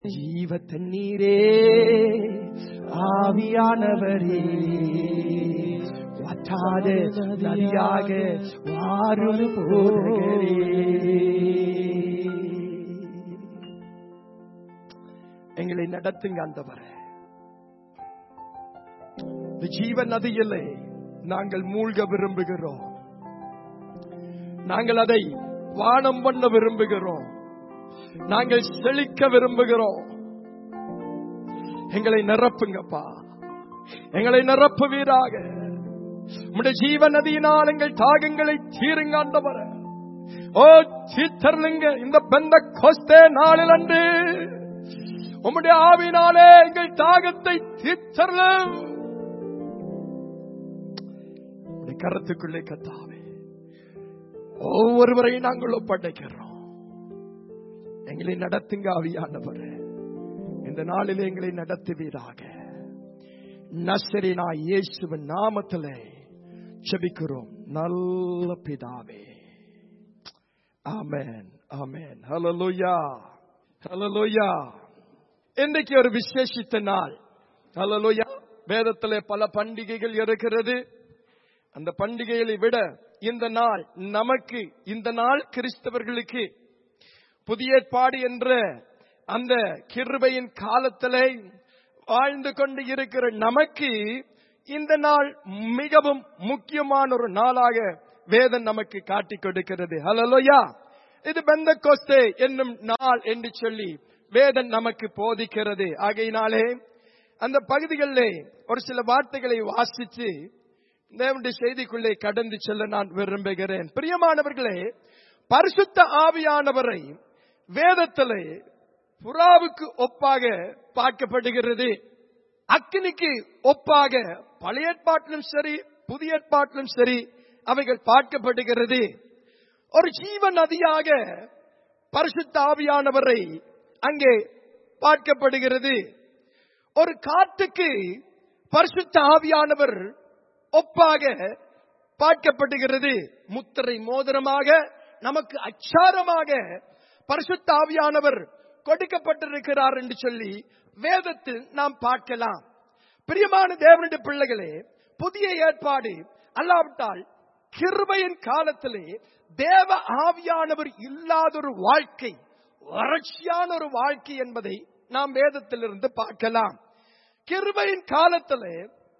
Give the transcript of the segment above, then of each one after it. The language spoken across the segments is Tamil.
ஜீவ தண்ணீரே ஆவியானவரே வற்றாத நதியாக வாரும் போதகரே எங்களை நடத்துங்க ஆண்டவரே இந்த ஜீவ நதியிலே நாங்கள் மூழ்க விரும்புகிறோம் நாங்கள் அதை வானம் பண்ண விரும்புகிறோம் நாங்கள் செழிக்க விரும்புகிறோம் எங்களை நிரப்புங்கப்பா எங்களை நிரப்புவீராக உம்முடைய ஜீவ நதியினால் எங்கள் தாகங்களை தீருங்க ஆண்டவர ஓ சீத்தர்லுங்க இந்த பெந்த கொஸ்தே நாளில் அன்று உம்முடைய ஆவினாலே எங்கள் தாகத்தை தீர்த்தரலும் உம்முடைய கருத்துக்குள்ளே கத்தாவே ஒவ்வொருவரையும் நாங்கள் ஒப்படைக்கிறோம் எங்களை நடத்துங்க ஆவியானவர் இந்த நாளிலே எங்களை நடத்துவீராக நசரினா இயேசுவின் நாமத்திலே செபிக்கிறோம் நல்ல பிதாவே ஆமென் ஆமென் ஹalleluya ஹalleluya இன்றைக்கு ஒரு விசேஷித்த நாள் ஹalleluya வேதத்திலே பல பண்டிகைகள் இருக்கிறது அந்த பண்டிகைகளை விட இந்த நாள் நமக்கு இந்த நாள் கிறிஸ்தவர்களுக்கு புதிய ஏற்பாடு என்ற அந்த கிருபையின் காலத்திலே வாழ்ந்து கொண்டு இருக்கிற நமக்கு இந்த நாள் மிகவும் முக்கியமான ஒரு நாளாக வேதம் நமக்கு காட்டிக் கொடுக்கிறது ஹலலோயா இது பெந்த கோஸ்தே என்னும் நாள் என்று சொல்லி வேதம் நமக்கு போதிக்கிறது ஆகையினாலே அந்த பகுதிகளிலே ஒரு சில வார்த்தைகளை வாசித்து தேவனுடைய செய்திக்குள்ளே கடந்து செல்ல நான் விரும்புகிறேன் பிரியமானவர்களே பரிசுத்த ஆவியானவரை வேதத்திலே புறாவுக்கு ஒப்பாக பார்க்கப்படுகிறது அக்கினிக்கு ஒப்பாக பழைய ஏற்பாட்டிலும் சரி புதிய ஏற்பாட்டிலும் சரி அவைகள் பார்க்கப்படுகிறது ஒரு ஜீவ நதியாக பரிசுத்த ஆவியானவரை அங்கே பார்க்கப்படுகிறது ஒரு காட்டுக்கு பரிசுத்த ஆவியானவர் ஒப்பாக பார்க்கப்படுகிறது முத்திரை மோதிரமாக நமக்கு அச்சாரமாக பரிசுத்த ஆவியானவர் கொடுக்கப்பட்டிருக்கிறார் என்று சொல்லி வேதத்தில் நாம் பார்க்கலாம் பிரியமான தேவனுடைய பிள்ளைகளே புதிய ஏற்பாடு அல்லாவிட்டால் கிருபையின் காலத்திலே தேவ ஆவியானவர் இல்லாத ஒரு வாழ்க்கை வறட்சியான ஒரு வாழ்க்கை என்பதை நாம் வேதத்திலிருந்து பார்க்கலாம் கிருபையின் காலத்திலே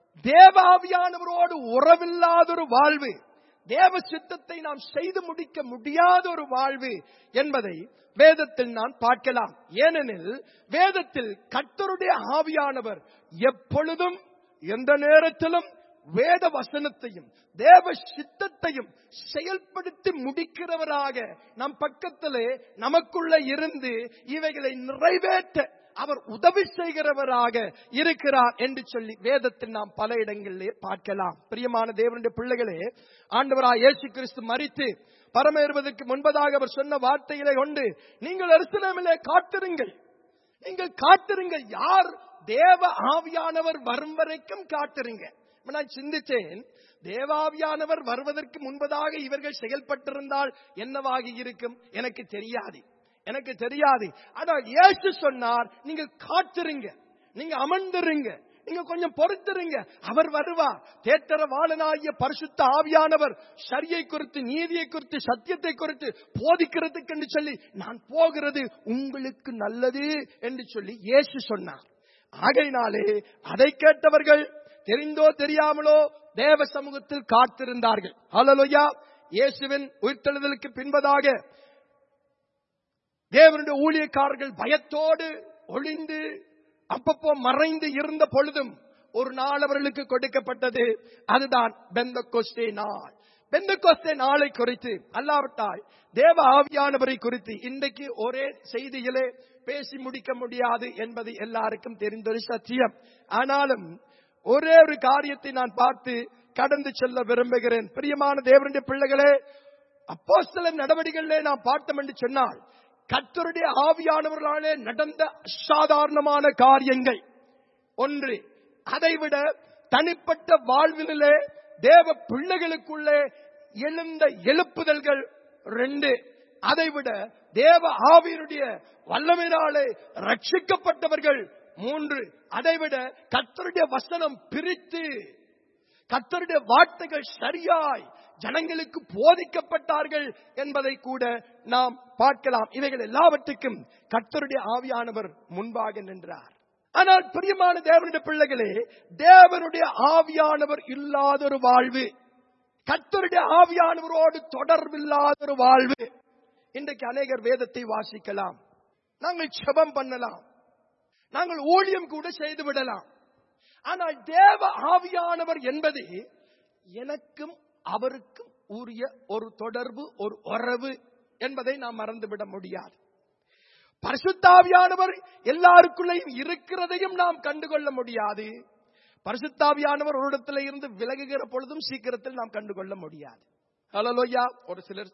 தேவாவியானவரோடு உறவில்லாத ஒரு வாழ்வு தேவ சித்தத்தை நாம் செய்து முடிக்க முடியாத ஒரு வாழ்வு என்பதை வேதத்தில் நான் பார்க்கலாம் ஏனெனில் வேதத்தில் கர்த்தருடைய ஆவியானவர் எப்பொழுதும் எந்த நேரத்திலும் வேத வசனத்தையும் தேவ சித்தத்தையும் செயல்படுத்தி முடிக்கிறவராக நம் பக்கத்திலே நமக்குள்ள இருந்து இவைகளை நிறைவேற்ற அவர் உதவி செய்கிறவராக இருக்கிறார் என்று சொல்லி வேதத்தில் நாம் பல இடங்களிலே பார்க்கலாம் பிரியமான தேவனுடைய பிள்ளைகளே ஆண்டவராய் இயேசு கிறிஸ்து மறித்து பரமேறுவதற்கு முன்பதாக அவர் சொன்ன வார்த்தைகளை கொண்டு நீங்கள் எருசலேமிலே காத்திருங்கள் நீங்கள் காத்திருங்கள் யார் தேவ ஆவியானவர் வரும் வரைக்கும் காத்திருங்க நான் சிந்தித்தேன் தேவாவியானவர் வருவதற்கு முன்பதாக இவர்கள் செயல்பட்டிருந்தால் என்னவாகி இருக்கும் எனக்கு தெரியாது எனக்கு தெரியாது ஆனா இயேசு சொன்னார் நீங்க காத்திருங்க நீங்க அமர்ந்துருங்க நீங்க கொஞ்சம் பொறுத்துருங்க அவர் வருவார் தேட்டர வாழனாகிய பரிசுத்த ஆவியானவர் சரியை குறித்து நீதியை குறித்து சத்தியத்தை குறித்து போதிக்கிறதுக்கு என்று சொல்லி நான் போகிறது உங்களுக்கு நல்லது என்று சொல்லி இயேசு சொன்னார் ஆகையினாலே அதை கேட்டவர்கள் தெரிந்தோ தெரியாமலோ தேவ சமூகத்தில் காத்திருந்தார்கள் ஹalleluya இயேசுவின் உயிர்த்தெழுதலுக்கு பின்பதாக தேவனுடைய ஊழியக்காரர்கள் பயத்தோடு ஒளிந்து அப்பப்போ மறைந்து இருந்த பொழுதும் ஒரு நாள் அவர்களுக்கு கொடுக்கப்பட்டது அதுதான் பெந்த கொஸ்டே நாள் பெந்த கொஸ்டே நாளை குறித்து அல்லாவிட்டால் தேவ ஆவியானவரை குறித்து இன்றைக்கு ஒரே செய்தியிலே பேசி முடிக்க முடியாது என்பது எல்லாருக்கும் தெரிந்தொரு சத்தியம் ஆனாலும் ஒரே ஒரு காரியத்தை நான் பார்த்து கடந்து செல்ல விரும்புகிறேன் பிரியமான தேவனுடைய பிள்ளைகளே அப்போஸ்தல நடவடிக்கைகளிலே நாம் பார்த்தோம் என்று சொன்னால் கர்த்தருடைய ஆவியானவர்களாலே நடந்த அசாதாரணமான காரியங்கள் ஒன்று அதைவிட தனிப்பட்ட வாழ்விலே தேவ பிள்ளைகளுக்குள்ளே எழுந்த எழுப்புதல்கள் ரெண்டு அதைவிட தேவ ஆவியனுடைய வல்லமையினாலே ரட்சிக்கப்பட்டவர்கள் மூன்று அதைவிட கர்த்தருடைய வசனம் பிரித்து கர்த்தருடைய வார்த்தைகள் சரியாய் ஜனங்களுக்கு போதிக்கப்பட்டார்கள் என்பதை கூட நாம் பார்க்கலாம் இவைகள் எல்லாவற்றுக்கும் கர்த்தருடைய ஆவியானவர் முன்பாக நின்றார் ஆனால் பிரியமான தேவனுடைய பிள்ளைகளே தேவனுடைய ஆவியானவர் இல்லாத ஒரு வாழ்வு கர்த்தருடைய ஆவியானவரோடு தொடர்பில்லாத ஒரு வாழ்வு இன்றைக்கு அநேகர் வேதத்தை வாசிக்கலாம் நாங்கள் செபம் பண்ணலாம் நாங்கள் ஊழியம் கூட செய்து விடலாம் ஆனால் தேவ ஆவியானவர் என்பது எனக்கும் அவருக்கும் உரிய ஒரு தொடர்பு ஒரு உறவு என்பதை நாம் மறந்துவிட முடியாது பரிசுத்தாவியானவர் எல்லாருக்குள்ளேயும் இருக்கிறதையும் நாம் கண்டுகொள்ள முடியாது பரிசுத்தாவியானவர் ஒரு இடத்துல இருந்து விலகுகிற பொழுதும் சீக்கிரத்தில் நாம் கண்டுகொள்ள முடியாது ஹலோயா ஒரு சிலர்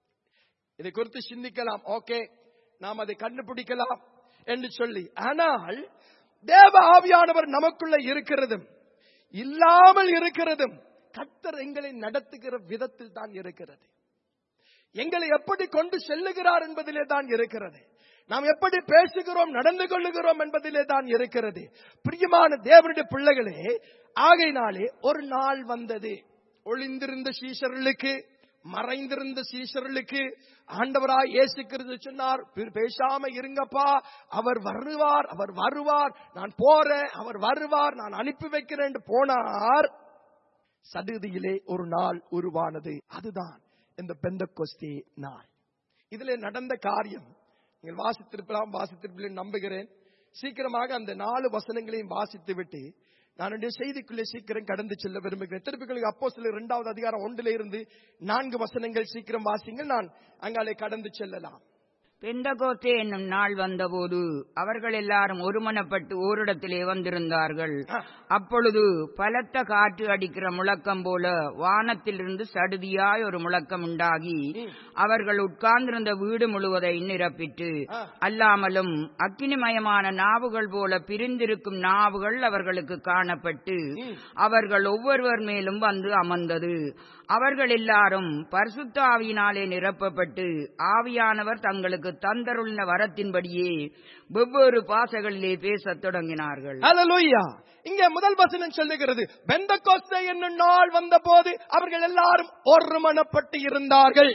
இதை குறித்து சிந்திக்கலாம் ஓகே நாம் அதை கண்டுபிடிக்கலாம் என்று சொல்லி ஆனால் தேவ ஆவியானவர் நமக்குள்ள இருக்கிறதும் இல்லாமல் இருக்கிறதும் கர்த்தர் எங்களை நடத்துகிற விதத்தில் தான் இருக்கிறது எங்களை எப்படி கொண்டு செல்லுகிறார் என்பதிலே தான் இருக்கிறது நாம் எப்படி பேசுகிறோம் நடந்து கொள்ளுகிறோம் என்பதிலே தான் இருக்கிறது பிரியமான தேவனுடைய பிள்ளைகளே ஆகையினாலே ஒரு நாள் வந்தது ஒளிந்திருந்த சீஷர்களுக்கு மறைந்திருந்த சீஷர்களுக்கு ஆண்டவராய் இயேசு கிறிஸ்து சொன்னார் "பே- பேசாம இருங்கப்பா அவர் வருவார் அவர் வருவார் நான் போறேன் அவர் வருவார் நான் அனுப்பி வைக்கிறேன் என்று போனார் சடுதியிலே ஒரு நாள் உருவானது அதுதான் இந்த பெந்தகொஸ்தே நாள் இதிலே நடந்த காரியம் நீங்கள் வாசித்திருக்கலாம் வாசித்திருப்பீர்கள் நம்புகிறேன் சீக்கிரமாக அந்த நாலு வசனங்களையும் வாசித்து விட்டு நான் என்னுடைய செய்திக்குள்ளே சீக்கிரம் கடந்து செல்ல விரும்புகிறேன் திருப்பிகளுக்கு அப்போ சில இரண்டாவது அதிகாரம் ஒன்றிலே இருந்து நான்கு வசனங்கள் சீக்கிரம் வாசிங்கள் நான் அங்காலே கடந்து செல்லலாம் பெந்தகோத்தே என்னும் நாள் வந்தபோது அவர்கள் எல்லாரும் ஒருமனப்பட்டு ஓரிடத்திலே வந்திருந்தார்கள் அப்பொழுது பலத்த காற்று அடிக்கிற முழக்கம் போல வானத்திலிருந்து சடுதியாய் ஒரு முழக்கம் உண்டாகி அவர்கள் உட்கார்ந்திருந்த வீடு முழுவதை நிரப்பிட்டு ஆ. அல்லாமலும் அக்கினிமயமான நாவுகள் போல பிரிந்திருக்கும் நாவுகள் அவர்களுக்கு காணப்பட்டு அவர்கள் ஒவ்வொருவர் மேலும் வந்து அமர்ந்தது அவர்கள் எல்லாரும் பரிசுத்த ஆவியினாலே நிரப்பப்பட்டு ஆவியானவர் தங்களுக்கு தந்தருள்ள வரத்தின்படியே வெவ்வேறு பாசைகளிலே பேசத் தொடங்கினார்கள் ஹalleluya இங்கே முதல் வசனம் சொல்லுகிறது பெந்தகோஸ்தே என்னும் நாள் வந்தபோது அவர்கள் எல்லாரும் ஒருமனப்பட்டு இருந்தார்கள்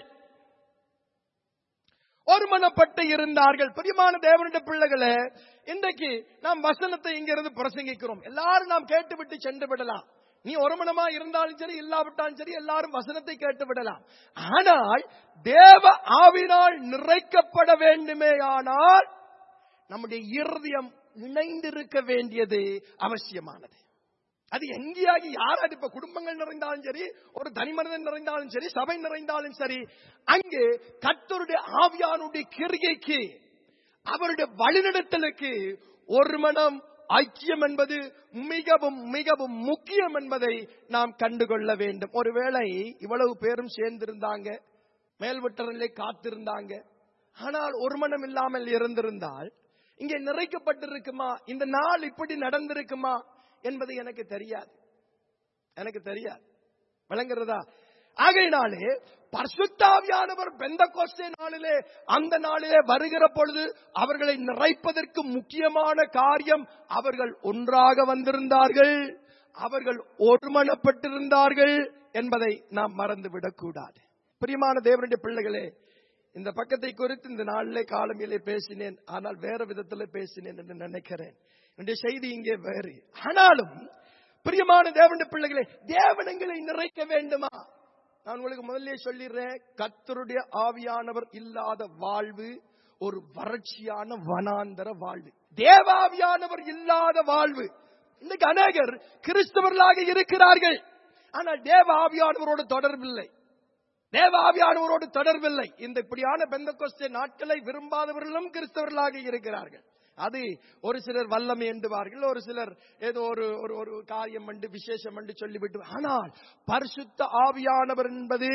ஒருமனப்பட்டு இருந்தார்கள் பிரியமான தேவனுடைய பிள்ளைகளே இன்றைக்கு நாம் வசனத்தை இங்கிருந்து பிரசங்கிக்கிறோம் எல்லாரும் நாம் கேட்டுவிட்டு சென்று விடலாம் நீ ஒருமனமா இருந்தாலும் சரி இல்லாவிட்டாலும் சரி எல்லாரும் வசனத்தை கேட்டு விடலாம் ஆனால் தேவ ஆவினால் நிறைக்கப்பட வேண்டுமேயானால் நம்முடைய இருதயம் இணைந்திருக்க வேண்டியது அவசியமானது அது எங்கேயாகி யாராவது இப்ப குடும்பங்கள் நிறைந்தாலும் சரி ஒரு தனி மனிதன் நிறைந்தாலும் சரி சபை நிறைந்தாலும் சரி அங்கு கர்த்தருடைய ஆவியானுடைய கிரிகைக்கு அவருடைய வழிநடத்தலுக்கு ஒரு மனம் ஐக்கியம் என்பது மிகவும் மிகவும் முக்கியம் என்பதை நாம் கண்டுகொள்ள வேண்டும் ஒருவேளை இவ்வளவு பேரும் சேர்ந்திருந்தாங்க மேல்வட்டரிலே காத்திருந்தாங்க ஆனால் ஒரு மனம் இல்லாமல் இருந்திருந்தால் இங்கே நிறைக்கப்பட்டிருக்குமா இந்த நாள் இப்படி நடந்திருக்குமா என்பது எனக்கு தெரியாது எனக்கு தெரியாது விளங்குறதா ஆகையினாலே பரிசுத்தாவியானவர் பெந்த கோஸ்தே நாளிலே அந்த நாளிலே வருகிற பொழுது அவர்களை நிறைப்பதற்கு முக்கியமான காரியம் அவர்கள் ஒன்றாக வந்திருந்தார்கள் அவர்கள் ஒருமனப்பட்டிருந்தார்கள் என்பதை நாம் மறந்துவிடக் கூடாது பிரியமான தேவனுடைய பிள்ளைகளே இந்த பக்கத்தை குறித்து இந்த நாளிலே காலமையிலே பேசினேன் ஆனால் வேற விதத்துல பேசினேன் என்று நினைக்கிறேன் என்னுடைய செய்தி இங்கே வேறு ஆனாலும் பிரியமான தேவனுடைய பிள்ளைகளே தேவனங்களை நிறைக்க வேண்டுமா நான் உங்களுக்கு முதல்ல சொல்லிடுறேன் கர்த்தருடைய ஆவியானவர் இல்லாத வாழ்வு ஒரு வறட்சியான வனாந்தர வாழ்வு தேவாவியானவர் இல்லாத வாழ்வு இன்னைக்கு அநேகர் கிறிஸ்தவர்களாக இருக்கிறார்கள் ஆனால் தேவ ஆவியானவரோடு தொடர்பில்லை தேவ ஆவியானவரோடு தொடர்பில்லை இந்த இப்படியான பெந்தகோஸ்தே நாட்களை விரும்பாதவர்களும் கிறிஸ்தவர்களாக இருக்கிறார்கள் அது ஒரு சிலர் வல்லமை என்றுவார்கள் ஒரு சிலர் ஏதோ ஒரு ஒரு ஒரு காரியம் என்று விசேஷம் என்று சொல்லிவிட்டு ஆனால் பரிசுத்த ஆவியானவர் என்பது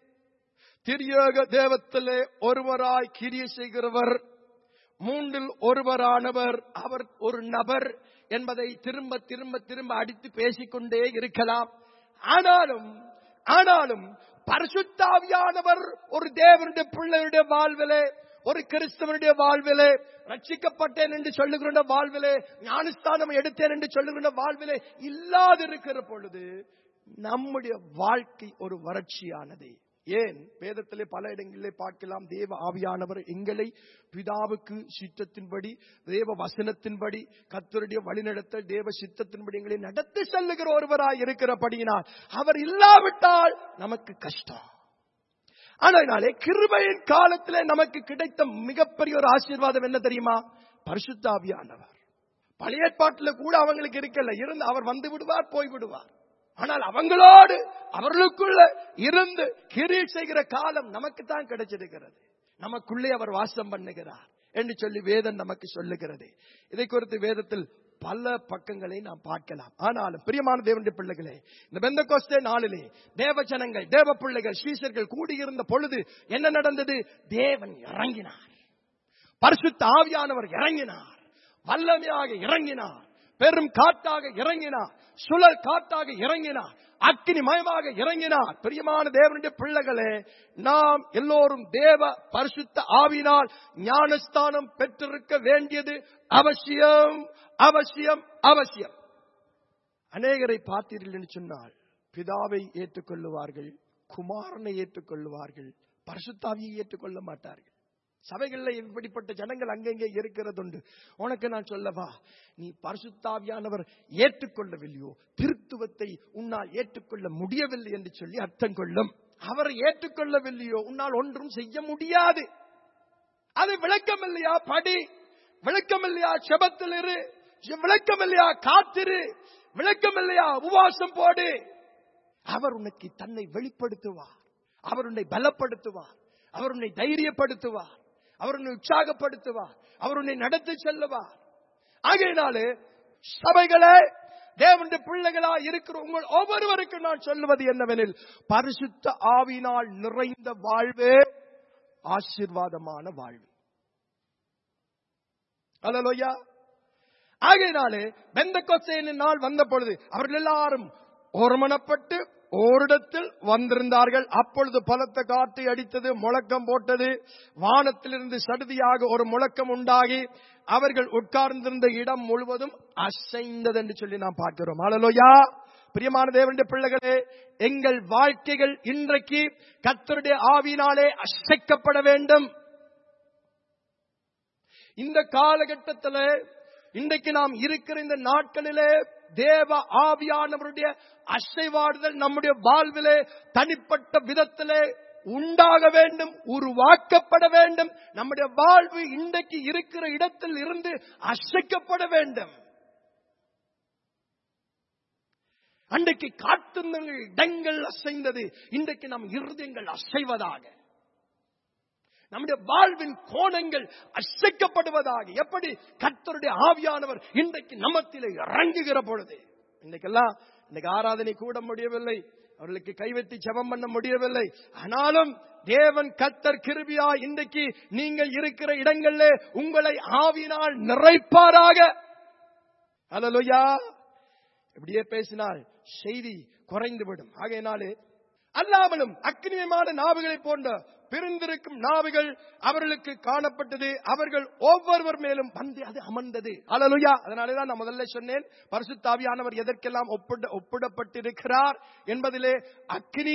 திரியேக தேவத்திலே ஒருவராய் கிரிய செய்கிறவர் மூன்றில் ஒருவரானவர் அவர் ஒரு நபர் என்பதை திரும்ப திரும்ப திரும்ப அடித்து பேசிக்கொண்டே இருக்கலாம் ஆனாலும் ஆனாலும் பரிசுத்தாவியானவர் ஒரு தேவனுடைய பிள்ளையுடைய வாழ்விலே ஒரு கிறிஸ்தவனுடைய வாழ்விலே ரட்சிக்கப்பட்டேன் என்று சொல்லுகிற வாழ்விலே ஞானஸ்தானம் எடுத்தேன் என்று சொல்லுகிற வாழ்விலே இல்லாதிருக்கிற பொழுது நம்முடைய வாழ்க்கை ஒரு வறட்சியானது ஏன் வேதத்திலே பல இடங்களிலே பார்க்கலாம் தேவ ஆவியானவர் எங்களை பிதாவுக்கு சித்தத்தின்படி தேவ வசனத்தின்படி கத்தருடைய வழிநடத்தல் தேவ சித்தத்தின்படி எங்களை நடத்தி செல்லுகிற ஒருவராய் இருக்கிறபடியினால் அவர் இல்லாவிட்டால் நமக்கு கஷ்டம் ஆனாலே கிருபையின் காலத்திலே நமக்கு கிடைத்த மிகப்பெரிய ஒரு ஆசீர்வாதம் என்ன தெரியுமா பரிசுத்தாவியானவர் பழைய ஏற்பாட்டில் கூட அவங்களுக்கு இருக்கல இருந்து அவர் வந்து விடுவார் போய் விடுவார் ஆனால் அவங்களோடு அவர்களுக்குள்ள இருந்து கிரீட் செய்கிற காலம் நமக்கு தான் கிடைச்சிருக்கிறது நமக்குள்ளே அவர் வாசம் பண்ணுகிறார் என்று சொல்லி வேதம் நமக்கு சொல்லுகிறது இதை குறித்து வேதத்தில் பல பக்கங்களை நாம் பார்க்கலாம் ஆனாலும் பிரியமான தேவனுடைய பிள்ளைகளே இந்த பெந்த கோஸ்தே நாளிலே தேவ ஜனங்கள் தேவ பிள்ளைகள் ஸ்ரீசர்கள் கூடியிருந்த பொழுது என்ன நடந்தது தேவன் இறங்கினார் பரிசுத்த ஆவியானவர் இறங்கினார் வல்லமையாக இறங்கினார் பெரும் காட்டாக இறங்கினார் சுழல் காட்டாக இறங்கினார் அக்கினி மயமாக இறங்கினார் பிரியமான தேவனுடைய பிள்ளைகளே நாம் எல்லோரும் தேவ பரிசுத்த ஆவினால் ஞானஸ்தானம் பெற்றிருக்க வேண்டியது அவசியம் அவசியம் அவசியம் அநேகரை பார்த்தீர்கள் என்று சொன்னால் பிதாவை ஏற்றுக்கொள்ளுவார்கள் குமாரனை ஏற்றுக்கொள்ளுவார்கள் பரிசுத்தாவியை ஏற்றுக்கொள்ள மாட்டார்கள் சபைகளில் இப்படிப்பட்ட ஜனங்கள் அங்கங்கே இருக்கிறதுண்டு உனக்கு நான் சொல்லவா நீ பரிசுத்தாவியானவர் ஏற்றுக்கொள்ளவில்லையோ திருத்துவத்தை உன்னால் ஏற்றுக்கொள்ள முடியவில்லை என்று சொல்லி அர்த்தம் கொள்ளும் அவரை ஏற்றுக்கொள்ளவில்லையோ உன்னால் ஒன்றும் செய்ய முடியாது அது விளக்கம் இல்லையா படி விளக்கம் இல்லையா செபத்தில் இரு விளக்கம் இல்லையா காத்திரு விளக்கம் இல்லையா உபவாசம் போடு அவர் உனக்கு தன்னை வெளிப்படுத்துவார் அவர் உன்னை பலப்படுத்துவார் அவர் உன்னை தைரியப்படுத்துவார் அவர் உன்னை உற்சாகப்படுத்துவார் அவர் உன்னை நடத்தி செல்லுவார் ஆகையினாலே சபைகளே தேவனுடைய பிள்ளைகளா இருக்கிற உங்கள் ஒவ்வொருவருக்கும் நான் சொல்லுவது என்னவெனில் பரிசுத்த ஆவினால் நிறைந்த வாழ்வே ஆசீர்வாதமான வாழ்வு அல்லலோயா ஆகையினாலே பெந்த கொச்சையின் நாள் வந்த பொழுது அவர்கள் எல்லாரும் ஒருமனப்பட்டு ஓரிடத்தில் வந்திருந்தார்கள் அப்பொழுது பலத்த காற்று அடித்தது முழக்கம் போட்டது வானத்திலிருந்து சடுதியாக ஒரு முழக்கம் உண்டாகி அவர்கள் உட்கார்ந்திருந்த இடம் முழுவதும் அசைந்தது என்று சொல்லி நாம் பார்க்கிறோம் அலலோயா பிரியமான தேவனுடைய பிள்ளைகளே எங்கள் வாழ்க்கைகள் இன்றைக்கு கத்தருடைய ஆவினாலே அசைக்கப்பட வேண்டும் இந்த காலகட்டத்தில் இன்றைக்கு நாம் இருக்கிற இந்த நாட்களிலே தேவ ஆவியானவருடைய அசைவாடுதல் நம்முடைய வாழ்விலே தனிப்பட்ட விதத்திலே உண்டாக வேண்டும் உருவாக்கப்பட வேண்டும் நம்முடைய வாழ்வு இன்றைக்கு இருக்கிற இடத்தில் இருந்து அசைக்கப்பட வேண்டும் அன்றைக்கு காட்டுங்கள் இடங்கள் அசைந்தது இன்றைக்கு நம் இருதயங்கள் அசைவதாக நம்முடைய வாழ்வின் கோணங்கள் அசைக்கப்படுவதாக எப்படி கர்த்தருடைய ஆவியானவர் இன்றைக்கு நமத்திலே இறங்குகிற பொழுது இன்னைக்கெல்லாம் இன்னைக்கு ஆராதனை கூட முடியவில்லை அவர்களுக்கு கைவெத்தி ஜெபம் பண்ண முடியவில்லை ஆனாலும் தேவன் கத்தர் கிருபியா இன்றைக்கு நீங்கள் இருக்கிற இடங்களிலே உங்களை ஆவினால் நிறைப்பாராக அல்லலுயா இப்படியே பேசினால் செய்தி குறைந்துவிடும் ஆகையினாலே அல்லாமலும் அக்னியமான நாவுகளை போன்ற பிரிந்திருக்கும் நாவுகள் அவர்களுக்கு காணப்பட்டது அவர்கள் ஒவ்வொருவர் மேலும் வந்து அது அமர்ந்தது அலலுயா அதனாலேதான் நான் முதல்ல சொன்னேன் பரிசுத்தாவியானவர் எதற்கெல்லாம் ஒப்பிட ஒப்பிடப்பட்டிருக்கிறார் என்பதிலே அக்னி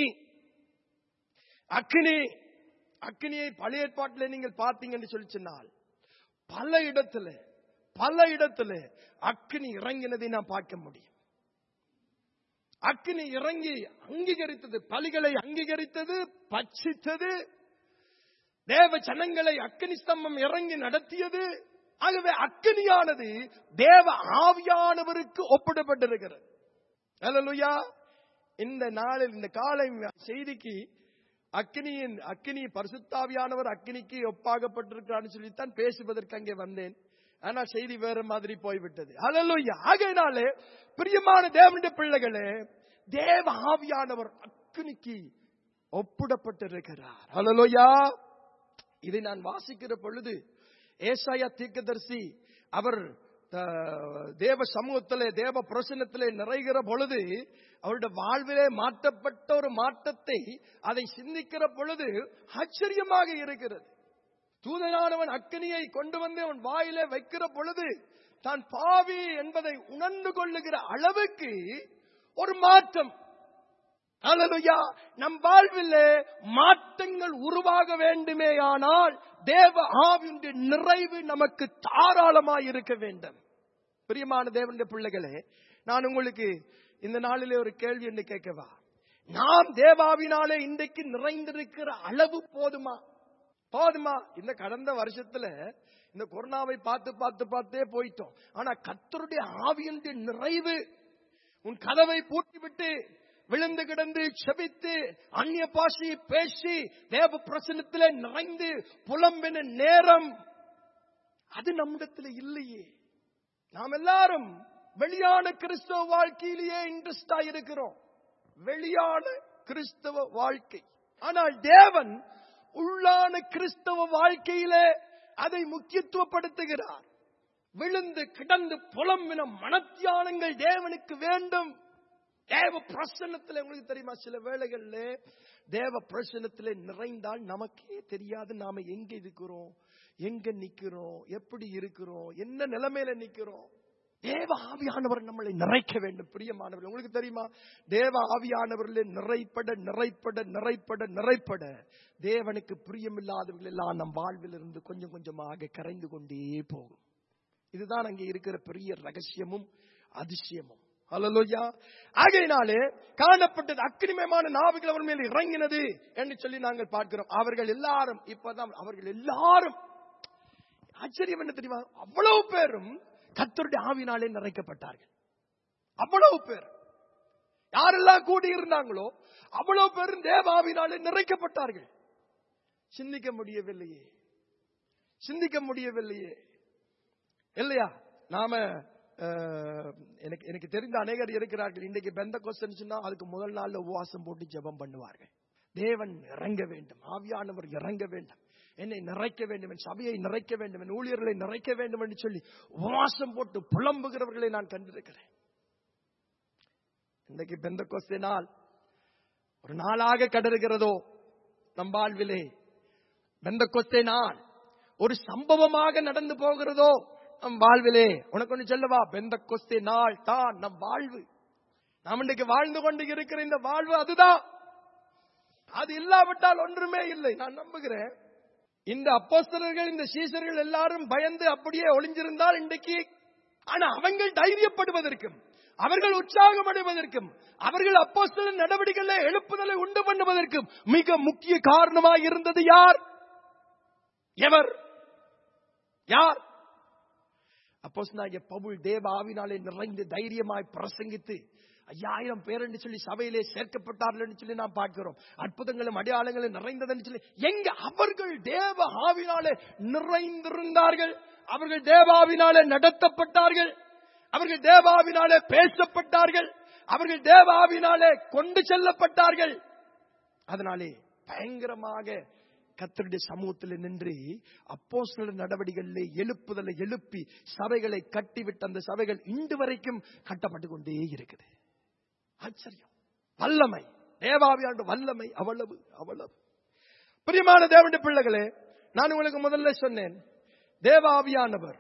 அக்னி அக்னியை பழைய ஏற்பாட்டிலே நீங்கள் பார்த்தீங்கன்னு சொல்லி சொன்னால் பல இடத்துல பல இடத்துல அக்னி இறங்கினதை நான் பார்க்க முடியும் அக்னி இறங்கி அங்கீகரித்தது பலிகளை அங்கீகரித்தது பட்சித்தது தேவ ஜனங்களை அக்னி ஸ்தம்பம் இறங்கி நடத்தியது ஆகவே அக்னியானது தேவ ஆவியானவருக்கு ஒப்பிடப்பட்டிருக்கிறது அல்லலுயா இந்த நாளில் இந்த காலை செய்திக்கு அக்னியின் அக்னி பரிசுத்தாவியானவர் அக்னிக்கு ஒப்பாகப்பட்டிருக்கிறான்னு சொல்லித்தான் பேசுவதற்கு அங்கே வந்தேன் ஆனா செய்தி வேற மாதிரி போய்விட்டது அல்லலுயா ஆகையினாலே பிரியமான தேவனுடைய பிள்ளைகளே தேவ ஆவியானவர் அக்னிக்கு ஒப்பிடப்பட்டிருக்கிறார் அல்லலுயா இதை நான் வாசிக்கிற பொழுது ஏசாயா தீர்க்கதரிசி அவர் த- தேவ சமூகத்திலே தேவ பிரசனத்திலே நிறைகிற பொழுது அவருடைய வாழ்விலே மாற்றப்பட்ட ஒரு மாற்றத்தை அதை சிந்திக்கிற பொழுது ஆச்சரியமாக இருக்கிறது தூதனானவன் அக்கினியை கொண்டு வந்து அவன் வாயிலே வைக்கிற பொழுது தான் பாவி என்பதை உணர்ந்து கொள்ளுகிற அளவுக்கு ஒரு மாற்றம் அல்லலுயா நம் வாழ்விலே மாற்றங்கள் உருவாக வேண்டுமேயானால் தேவ ஆவியுடைய நிறைவு நமக்கு தாராளமாய் இருக்க வேண்டும் பிரியமான தேவனுடைய பிள்ளைகளே நான் உங்களுக்கு இந்த நாளிலே ஒரு கேள்வி என்று கேட்கவா நாம் தேவாவினாலே இன்றைக்கு நிறைந்திருக்கிற அளவு போதுமா போதுமா இந்த கடந்த வருஷத்துல இந்த கொரோனாவை பார்த்து பார்த்து பார்த்தே போயிட்டோம் ஆனா கத்தருடைய ஆவியினுடைய நிறைவு உன் கதவை பூட்டிவிட்டு விழுந்து கிடந்து செபித்து அந்நிய பாஷையை பேசி தேவ பிரசனத்திலே நிறைந்து புலம்பின நேரம் அது நம்மிடத்தில் இல்லையே நாம் எல்லாரும் வெளியான கிறிஸ்தவ வாழ்க்கையிலேயே இன்ட்ரெஸ்டா இருக்கிறோம் வெளியான கிறிஸ்தவ வாழ்க்கை ஆனால் தேவன் உள்ளான கிறிஸ்தவ வாழ்க்கையிலே அதை முக்கியத்துவப்படுத்துகிறார் விழுந்து கிடந்து புலம்பின மனத்தியானங்கள் தேவனுக்கு வேண்டும் தேவ பிரசன்னத்தில் உங்களுக்கு தெரியுமா சில வேளைகள்ல தேவ பிரசன்னத்திலே நிறைந்தால் நமக்கே தெரியாது நாம எங்க இருக்கிறோம் எங்க நிக்கிறோம் எப்படி இருக்கிறோம் என்ன நிலைமையில நிக்கிறோம் தேவ ஆவியானவர் நம்மளை நிறைக்க வேண்டும் பிரியமானவர் உங்களுக்கு தெரியுமா தேவ ஆவியானவர்களே நிறைப்பட நிறைப்பட நிறைப்பட நிறைப்பட தேவனுக்கு பிரியமில்லாதவர்கள் எல்லாம் நம் வாழ்வில் இருந்து கொஞ்சம் கொஞ்சமாக கரைந்து கொண்டே போகும் இதுதான் அங்கே இருக்கிற பெரிய ரகசியமும் அதிசயமும் அல்லலோயா ஆகையினாலே காணப்பட்டது அக்கினிமயமான நாவுகள் அவர் மேல் இறங்கினது என்று சொல்லி நாங்கள் பார்க்கிறோம் அவர்கள் எல்லாரும் இப்பதான் அவர்கள் எல்லாரும் ஆச்சரியம் என்ன தெரியுமா அவ்வளவு பேரும் கத்தருடைய ஆவினாலே நிறைக்கப்பட்டார்கள் அவ்வளவு பேர் யாரெல்லாம் கூடி இருந்தாங்களோ அவ்வளவு பேரும் தேவாவினாலே நிறைக்கப்பட்டார்கள் சிந்திக்க முடியவில்லையே சிந்திக்க முடியவில்லையே இல்லையா நாம அஹ், எனக்கு எனக்கு தெரிந்த அநேகர் இருக்கிறார்கள் இன்றைக்கு பெந்த கொஸ்டன் சொன்னா அதுக்கு முதல் நாள்ல உபவாசம் போட்டு ஜெபம் பண்ணுவார்கள் தேவன் இறங்க வேண்டும் ஆவியானவர் இறங்க வேண்டும் என்னை நிறைக்க வேண்டும் என் சபையை நிறைக்க வேண்டும் என் ஊழியர்களை நிறைக்க வேண்டும் என்று சொல்லி உபவாசம் போட்டு புலம்புகிறவர்களை நான் கண்டிருக்கிறேன் இன்றைக்கு பெந்த கொஸ்தே நாள் ஒரு நாளாக கடறுகிறதோ நம் வாழ்விலே பெந்த கொஸ்தே நாள் ஒரு சம்பவமாக நடந்து போகிறதோ நம் வாழ்விலே உனக்கு ஒண்ணு சொல்லவா பெந்த கொஸ்தே நாள் தான் நம் வாழ்வு நாம் இன்றைக்கு வாழ்ந்து கொண்டு இருக்கிற இந்த வாழ்வு அதுதான் அது இல்லாவிட்டால் ஒன்றுமே இல்லை நான் நம்புகிறேன் இந்த அப்போஸ்தலர்கள் இந்த சீசர்கள் எல்லாரும் பயந்து அப்படியே ஒளிஞ்சிருந்தால் இன்றைக்கு ஆனா அவங்கள் தைரியப்படுவதற்கும் அவர்கள் உற்சாகம் அடைவதற்கும் அவர்கள் அப்போஸ்தல நடவடிக்கைகளை எழுப்புதலை உண்டு பண்ணுவதற்கும் மிக முக்கிய காரணமாய் இருந்தது யார் எவர் யார் அப்போஸ்தலனாகிய பவுல் தேவ ஆவினாலே நிறைந்து தைரியமாய் பிரசங்கித்து ஐயாயிரம் பேர் என்று சொல்லி சபையிலே சேர்க்கப்பட்டார்கள் என்று சொல்லி நாம் பார்க்கிறோம் அற்புதங்களும் அடையாளங்களும் நிறைந்ததுன்னு சொல்லி எங்க அவர்கள் தேவ ஆவினாலே நிறைந்திருந்தார்கள் அவர்கள் தேவாவினாலே நடத்தப்பட்டார்கள் அவர்கள் தேவாவினாலே பேசப்பட்டார்கள் அவர்கள் தேவாவினாலே கொண்டு செல்லப்பட்டார்கள் அதனாலே பயங்கரமாக கத்தருடைய சமூகத்தில் நின்று அப்போ சில நடவடிக்கைகளிலே எழுப்புதலை எழுப்பி சபைகளை கட்டிவிட்டு அந்த சபைகள் இன்று வரைக்கும் கட்டப்பட்டு கொண்டே இருக்குது ஆச்சரியம் வல்லமை தேவாவியாண்டு வல்லமை அவ்வளவு அவ்வளவு பிரியமான தேவனுடைய பிள்ளைகளே நான் உங்களுக்கு முதல்ல சொன்னேன் தேவாவியானவர்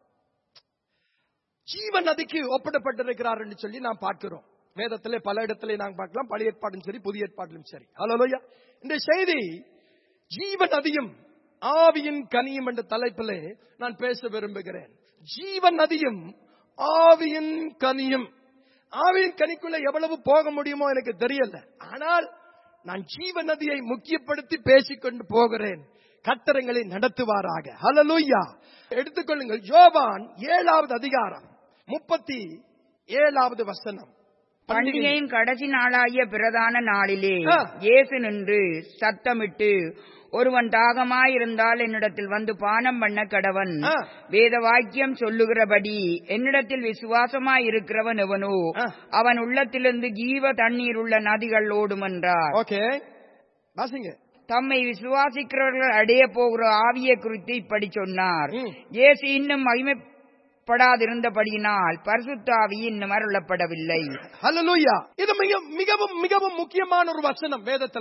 ஜீவ நதிக்கு ஒப்பிடப்பட்டிருக்கிறார் என்று சொல்லி நாம் பார்க்கிறோம் வேதத்திலே பல இடத்திலே நாம் பார்க்கலாம் பழைய ஏற்பாடும் சரி புதிய ஏற்பாட்டிலும் சரி ஹalleluya இந்த செய்தி ஜீவ நதியும் ஆவியின் கனியும் என்ற தலைப்பிலே நான் பேச விரும்புகிறேன் ஜீவ நதியும் ஆவியின் கனியும் ஆவியின் கனிக்குள்ள எவ்வளவு போக முடியுமோ எனக்கு தெரியல ஆனால் நான் ஜீவ நதியை முக்கியப்படுத்தி பேசிக்கொண்டு போகிறேன் கட்டரங்களை நடத்துவாராக ஹalleluya எடுத்துக்கொள்ளுங்கள் யோவான் ஏழாவது அதிகாரம் முப்பத்தி ஏழாவது வசனம் பண்டிகையின் கடைசி நாளாகிய பிரதான நாளிலே ஆ. இயேசு நின்று சத்தமிட்டு ஒருவன் தாகமாயிருந்தால் என்னிடத்தில் வந்து பானம் பண்ண கடவன் ஆ. வேத வாக்கியம் சொல்லுகிறபடி என்னிடத்தில் விசுவாசமாயிருக்கிறவன் எவனோ ஆ. அவன் உள்ளத்திலிருந்து ஜீவ தண்ணீர் உள்ள நதிகள் ஓடும் என்றார் ஓகே வாசிங்க தம்மை விசுவாசிக்கிறவர்கள் அடைய போகிற ஆவியை குறித்து இப்படி சொன்னார் ம். இயேசு இன்னும் மகிமைப்படாதிருந்தபடியினால் பரிசுத்த ஆவி இன்னும் அருளப்படவில்லை ஹalleluya இது மிக மிகவும் மிகவும் முக்கியமான ஒரு வசனம் வேதத்துல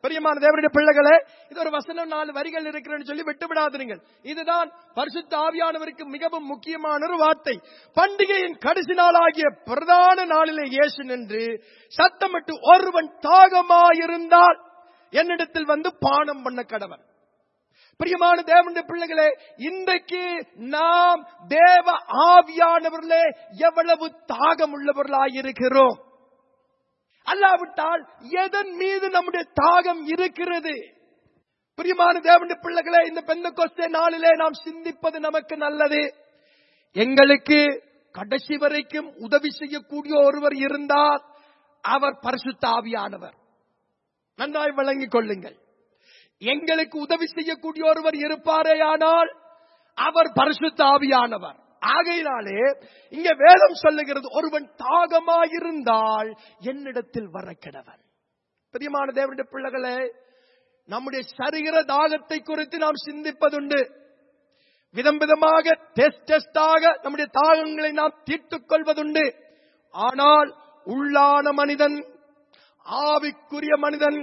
பிரியமான தேவனுடைய பிள்ளைகளே இது ஒரு வசனம் நாலு வரிகள் இருக்கிறேன்னு சொல்லி விட்டு விடாதீர்கள் இதுதான் பரிசுத்த ஆவியானவருக்கு மிகவும் முக்கியமான ஒரு வார்த்தை பண்டிகையின் கடைசி நாளாகிய பிரதான நாளிலே இயேசு நின்று சத்தமிட்டு ஒருவன் தாகமாயிருந்தால் என்னிடத்தில் வந்து பானம் பண்ண கடவன் பிரியமான தேவனுடைய பிள்ளைகளே இன்றைக்கு நாம் தேவ ஆவியானவர்களே எவ்வளவு தாகம் உள்ளவர்களாயிருக்கிறோம் அல்லாவிட்டால் எதன் மீது நம்முடைய தாகம் இருக்கிறது பிரியமான தேவனுடைய பிள்ளைகளே இந்த பெந்த கொஸ்தே நாளிலே நாம் சிந்திப்பது நமக்கு நல்லது எங்களுக்கு கடைசி வரைக்கும் உதவி செய்யக்கூடிய ஒருவர் இருந்தார் அவர் பரிசுத்த ஆவியானவர் நன்றாய் வழங்கிக் கொள்ளுங்கள் எங்களுக்கு உதவி செய்யக்கூடிய ஒருவர் இருப்பாரேயானால் அவர் பரிசுத்த ஆவியானவர் ஆகையினாலே இங்க வேதம் சொல்லுகிறது ஒருவன் தாகமாயிருந்தால் என்னிடத்தில் வர கிடவன் பிரியமான தேவனுடைய பிள்ளைகளே நம்முடைய சரீர தாகத்தை குறித்து நாம் சிந்திப்பதுண்டு விதம் விதமாக டெஸ்ட் டெஸ்டாக நம்முடைய தாகங்களை நாம் தீர்த்துக் கொள்வதுண்டு ஆனால் உள்ளான மனிதன் ஆவிக்குரிய மனிதன்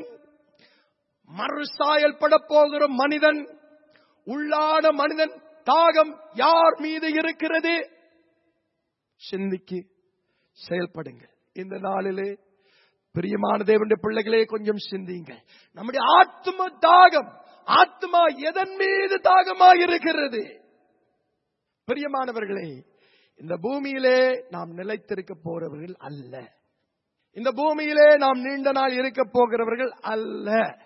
மறுசாயல் பட போகிற மனிதன் உள்ளான மனிதன் தாகம் யார் மீது இருக்கிறது சிந்திக்கு செயல்படுங்கள் இந்த நாளிலே பிரியமான தேவனுடைய பிள்ளைகளே கொஞ்சம் சிந்திங்க நம்முடைய ஆத்ம தாகம் ஆத்மா எதன் மீது தாகமாக இருக்கிறது பிரியமானவர்களே இந்த பூமியிலே நாம் நிலைத்திருக்க போறவர்கள் அல்ல இந்த பூமியிலே நாம் நீண்ட நாள் இருக்க போகிறவர்கள் அல்ல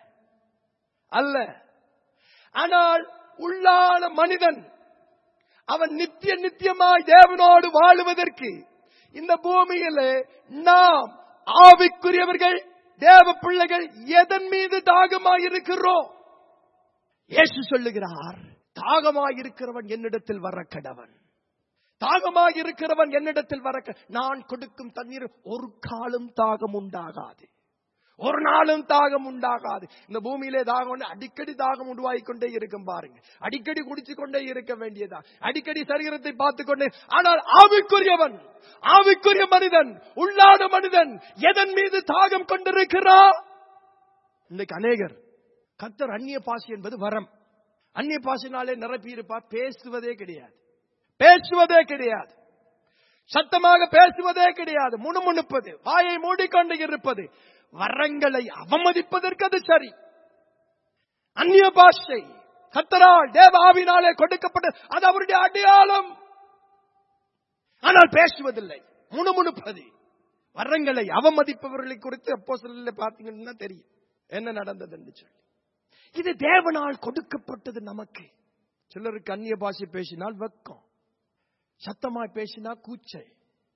அல்ல ஆனால் உள்ளான மனிதன் அவன் நித்திய நித்தியமாய் தேவனோடு வாழுவதற்கு இந்த பூமியிலே நாம் ஆவிக்குரியவர்கள் தேவ பிள்ளைகள் எதன் மீது தாகமாயிருக்கிறோம் இயேசு சொல்லுகிறார் தாகமாயிருக்கிறவன் என்னிடத்தில் வர கடவன் தாகமாயிருக்கிறவன் என்னிடத்தில் வர க- நான் கொடுக்கும் தண்ணீர் ஒரு காலம் தாகம் உண்டாகாது ஒரு நாளும் தாகம் உண்டாகாது இந்த பூமியிலே தாகம் உண்டு அடிக்கடி தாகம் உருவாகிக் கொண்டே இருக்கும் பாருங்க அடிக்கடி குடிச்சு கொண்டே இருக்க வேண்டியதா அடிக்கடி சரீரத்தை பார்த்து கொண்டே ஆனால் ஆவிக்குரியவன் ஆவிக்குரிய மனிதன் உள்ளான மனிதன் எதன் மீது தாகம் கொண்டிருக்கிறான் இன்னைக்கு அநேகர் கத்தர் அந்நிய பாசி என்பது வரம் அந்நிய பாசினாலே நிரப்பி இருப்பார் பேசுவதே கிடையாது பேசுவதே கிடையாது சத்தமாக பேசுவதே கிடையாது முணுமுணுப்பது வாயை மூடிக்கொண்டு இருப்பது வரங்களை அவமதிப்பதற்கு அது சரி அந்நிய பாஷை கத்தரால் தேவ ஆவினாலே கொடுக்கப்பட்ட அது அவருடைய அடையாளம் ஆனால் பேசுவதில்லை முணுமுணுப்பது வரங்களை அவமதிப்பவர்களை குறித்து அப்போ சொல்ல பார்த்தீங்கன்னா தெரியும் என்ன நடந்தது என்று சொல்லி இது தேவனால் கொடுக்கப்பட்டது நமக்கு சிலருக்கு அந்நிய பாஷை பேசினால் வெக்கம் சத்தமாய் பேசினா கூச்சை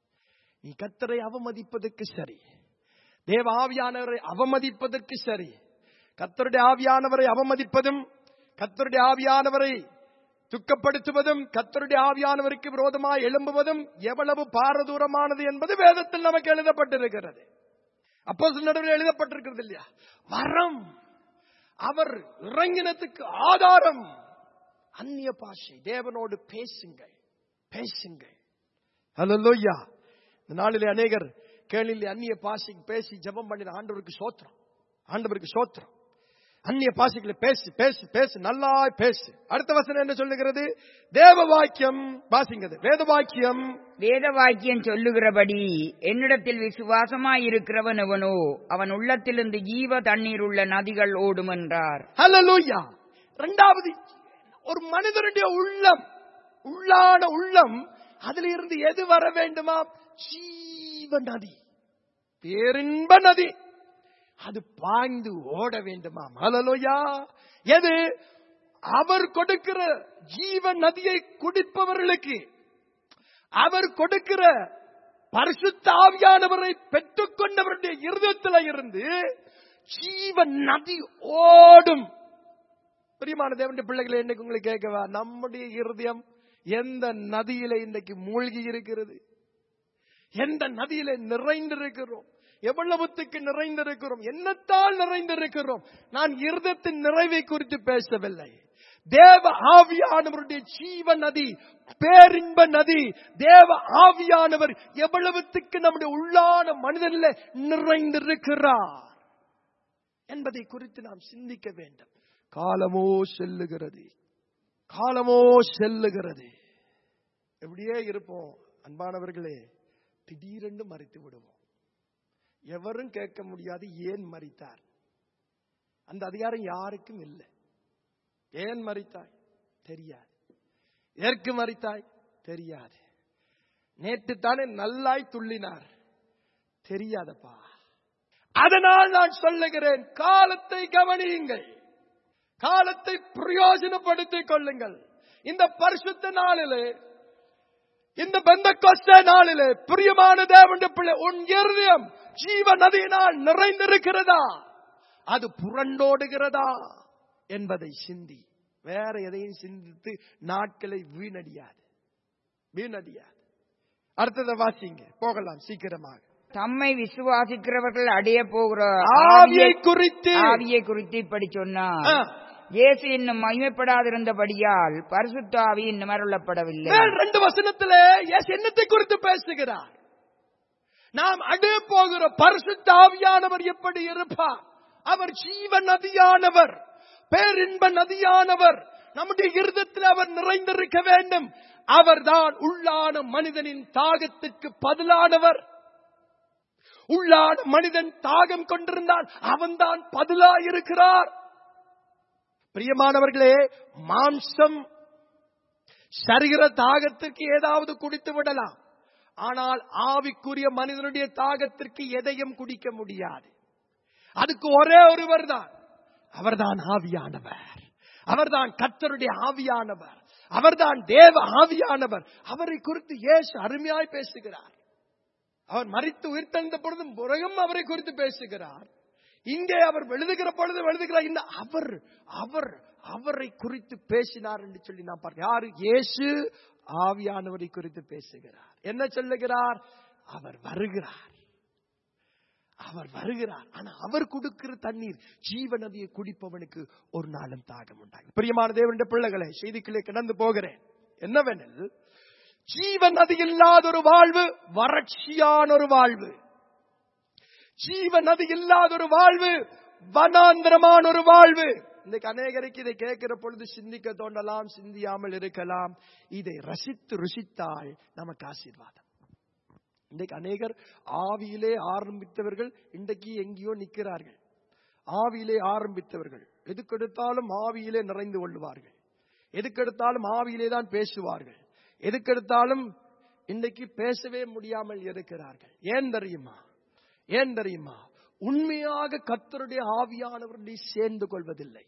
நீ கத்தரை அவமதிப்பதற்கு சரி தேவ ஆவியானவரை அவமதிப்பதற்கு சரி கத்தருடைய ஆவியானவரை அவமதிப்பதும் கத்தருடைய ஆவியானவரை துக்கப்படுத்துவதும் கத்தருடைய ஆவியானவருக்கு விரோதமாய் எழும்புவதும் எவ்வளவு பாரதூரமானது என்பது வேதத்தில் நமக்கு எழுதப்பட்டிருக்கிறது அப்போ நடுவில் எழுதப்பட்டிருக்கிறது இல்லையா வரம் அவர் இறங்கினத்துக்கு ஆதாரம் அந்நிய பாஷை தேவனோடு பேசுங்கள் பேசுங்கள் ஹalleluya இந்த நாளிலே அநேகர் கேளிலே அந்நிய பாஷை பேசி ஜெபம் பண்ணின ஆண்டவருக்கு சோத்திரம் ஆண்டவருக்கு சோத்திரம் அந்நிய பாஷைகளை பேசு பேசு பேசு நல்லா பேசு அடுத்த வசனம் என்ன சொல்லுகிறது தேவ வாக்கியம் வாசிங்கிறது வேத வாக்கியம் வேத வாக்கியம் சொல்லுகிறபடி என்னிடத்தில் விசுவாசமாயிருக்கிறவன் எவனோ அவன் உள்ளத்திலிருந்து ஜீவ தண்ணீர் உள்ள நதிகள் ஓடும் என்றார் ஹalleluya இரண்டாவது ஒரு மனிதனுடைய உள்ளம் உள்ளான உள்ளம் அதுல இருந்து எது வர வேண்டுமா ஜீவ நதி பேரின்ப நதி அது பாய்ந்து ஓட வேண்டுமாம் ஹalleluya எது அவர் கொடுக்கிற ஜீவ நதியை குடிப்பவர்களுக்கு அவர் கொடுக்கிற பரிசுத்த ஆவியானவரை பெற்றுக்கொண்டவருடைய இருதயத்தில் இருந்து ஜீவ நதி ஓடும் பிரியமான தேவனுடைய பிள்ளைகளை இன்னைக்கு உங்களுக்கு கேட்கவா நம்முடைய இருதயம் எந்த நதியில இன்னைக்கு மூழ்கி இருக்கிறது எந்த நதியில நிறைந்திருக்கிறோம் எவ்வளவுத்துக்கு நிறைந்திருக்கிறோம் என்னத்தால் நிறைந்திருக்கிறோம் நான் இருதத்தின் நிறைவை குறித்து பேசவில்லை தேவ ஆவியானவருடைய ஜீவ நதி பேரின்ப நதி தேவ ஆவியானவர் எவ்வளவுத்துக்கு நம்முடைய உள்ளான மனிதனில் நிறைந்திருக்கிறார் என்பதை குறித்து நாம் சிந்திக்க வேண்டும் காலமோ செல்லுகிறது காலமோ செல்லுகிறது எப்படியே இருப்போம் அன்பானவர்களே திடீரென்று மறித்து விடுவோம் எவரும் கேட்க முடியாது ஏன் மறித்தார் அந்த அதிகாரம் யாருக்கும் இல்லை ஏன் மறித்தாய் தெரியாது எதற்கு மறித்தாய் தெரியாது நேற்று தானே நல்லாய் துள்ளினார் தெரியாதப்பா அதனால் நான் சொல்லுகிறேன் காலத்தை கவனியுங்கள் காலத்தை பிரயோஜனப்படுத்திக் கொள்ளுங்கள் இந்த பரிசுத்த நாளிலே இந்த பெந்த நாளிலே பிரியமான தேவனுடைய பிள்ளை உன் இருதயம் ஜீவ நதியினால் நிறைந்திருக்கிறதா அது புரண்டோடுகிறதா என்பதை சிந்தி வேற எதையும் சிந்தித்து நாட்களை வீணடியாது வீணடியாது அடுத்ததை வாசிங்க போகலாம் சீக்கிரமாக தம்மை விசுவாசிக்கிறவர்கள் அடைய போகிற ஆவியை குறித்து ஆவியை குறித்து இப்படி சொன்னார் ஆ. இயேசு இன்னும் மகிமைப்படாதிருந்தபடியால் பரிசுத்த ஆவி இன்னும் அருளப்படவில்லை மேல் ரெண்டு வசனத்துல இயேசு என்னத்தை குறித்து பேசுகிறார் நாம் அடைய போகிற பரிசுத்த ஆவியானவர் எப்படி இருப்பார் அவர் ஜீவ நதியானவர் பேரின்ப நதியானவர் நம்முடைய இருதத்தில் அவர் நிறைந்திருக்க வேண்டும் அவர்தான் உள்ளான மனிதனின் தாகத்திற்கு பதிலானவர் உள்ளான மனிதன் தாகம் கொண்டிருந்தால் அவன்தான் பதிலாயிருக்கிறார் பிரியமானவர்களே மாம்சம் சரீர தாகத்திற்கு ஏதாவது குடித்து விடலாம் ஆனால் ஆவிக்குரிய மனிதனுடைய தாகத்திற்கு எதையும் குடிக்க முடியாது அதுக்கு ஒரே ஒருவர் தான் அவர்தான் ஆவியானவர் அவர்தான் கர்த்தருடைய ஆவியானவர் அவர்தான் தேவ ஆவியானவர் அவரை குறித்து இயேசு அருமையாய் பேசுகிறார் அவர் மறித்து உயிர்த்தெழுந்த பொழுதும் புறகும் அவரை குறித்து பேசுகிறார் இங்கே அவர் எழுதுகிற பொழுது எழுதுகிறார் இந்த அவர் அவர் அவரை குறித்து பேசினார் என்று சொல்லி நான் பார்க்கிறேன் யாரு இயேசு ஆவியானவரை குறித்து பேசுகிறார் என்ன சொல்லுகிறார் அவர் வருகிறார் அவர் வருகிறார் ஆனா அவர் கொடுக்கிற தண்ணீர் ஜீவ நதியை குடிப்பவனுக்கு ஒரு நாளும் தாகம் உண்டாகும் பிரியமான தேவனுடைய பிள்ளைகளை செய்திக்குள்ளே கிடந்து போகிறேன் என்னவெனில் ஜீவ நதி இல்லாத ஒரு வாழ்வு வறட்சியான ஒரு வாழ்வு ஜீவ நதி இல்லாத ஒரு வாழ்வு வனாந்திரமான ஒரு வாழ்வு இன்னைக்கு அநேகருக்கு இதை கேட்கிற பொழுது சிந்திக்க தோண்டலாம் சிந்தியாமல் இருக்கலாம் இதை ரசித்து ருசித்தால் நமக்கு ஆசீர்வாதம் இன்றைக்கு அநேகர் ஆவியிலே ஆரம்பித்தவர்கள் இன்றைக்கு எங்கேயோ நிற்கிறார்கள் ஆவியிலே ஆரம்பித்தவர்கள் எதுக்கெடுத்தாலும் ஆவியிலே நிறைந்து கொள்வார்கள் எதுக்கெடுத்தாலும் ஆவியிலே தான் பேசுவார்கள் எதுக்கெடுத்தாலும் இன்றைக்கு பேசவே முடியாமல் இருக்கிறார்கள் ஏன் தெரியுமா ஏன் தெரியுமா உண்மையாக கர்த்தருடைய ஆவியானவர்களை சேர்ந்து கொள்வதில்லை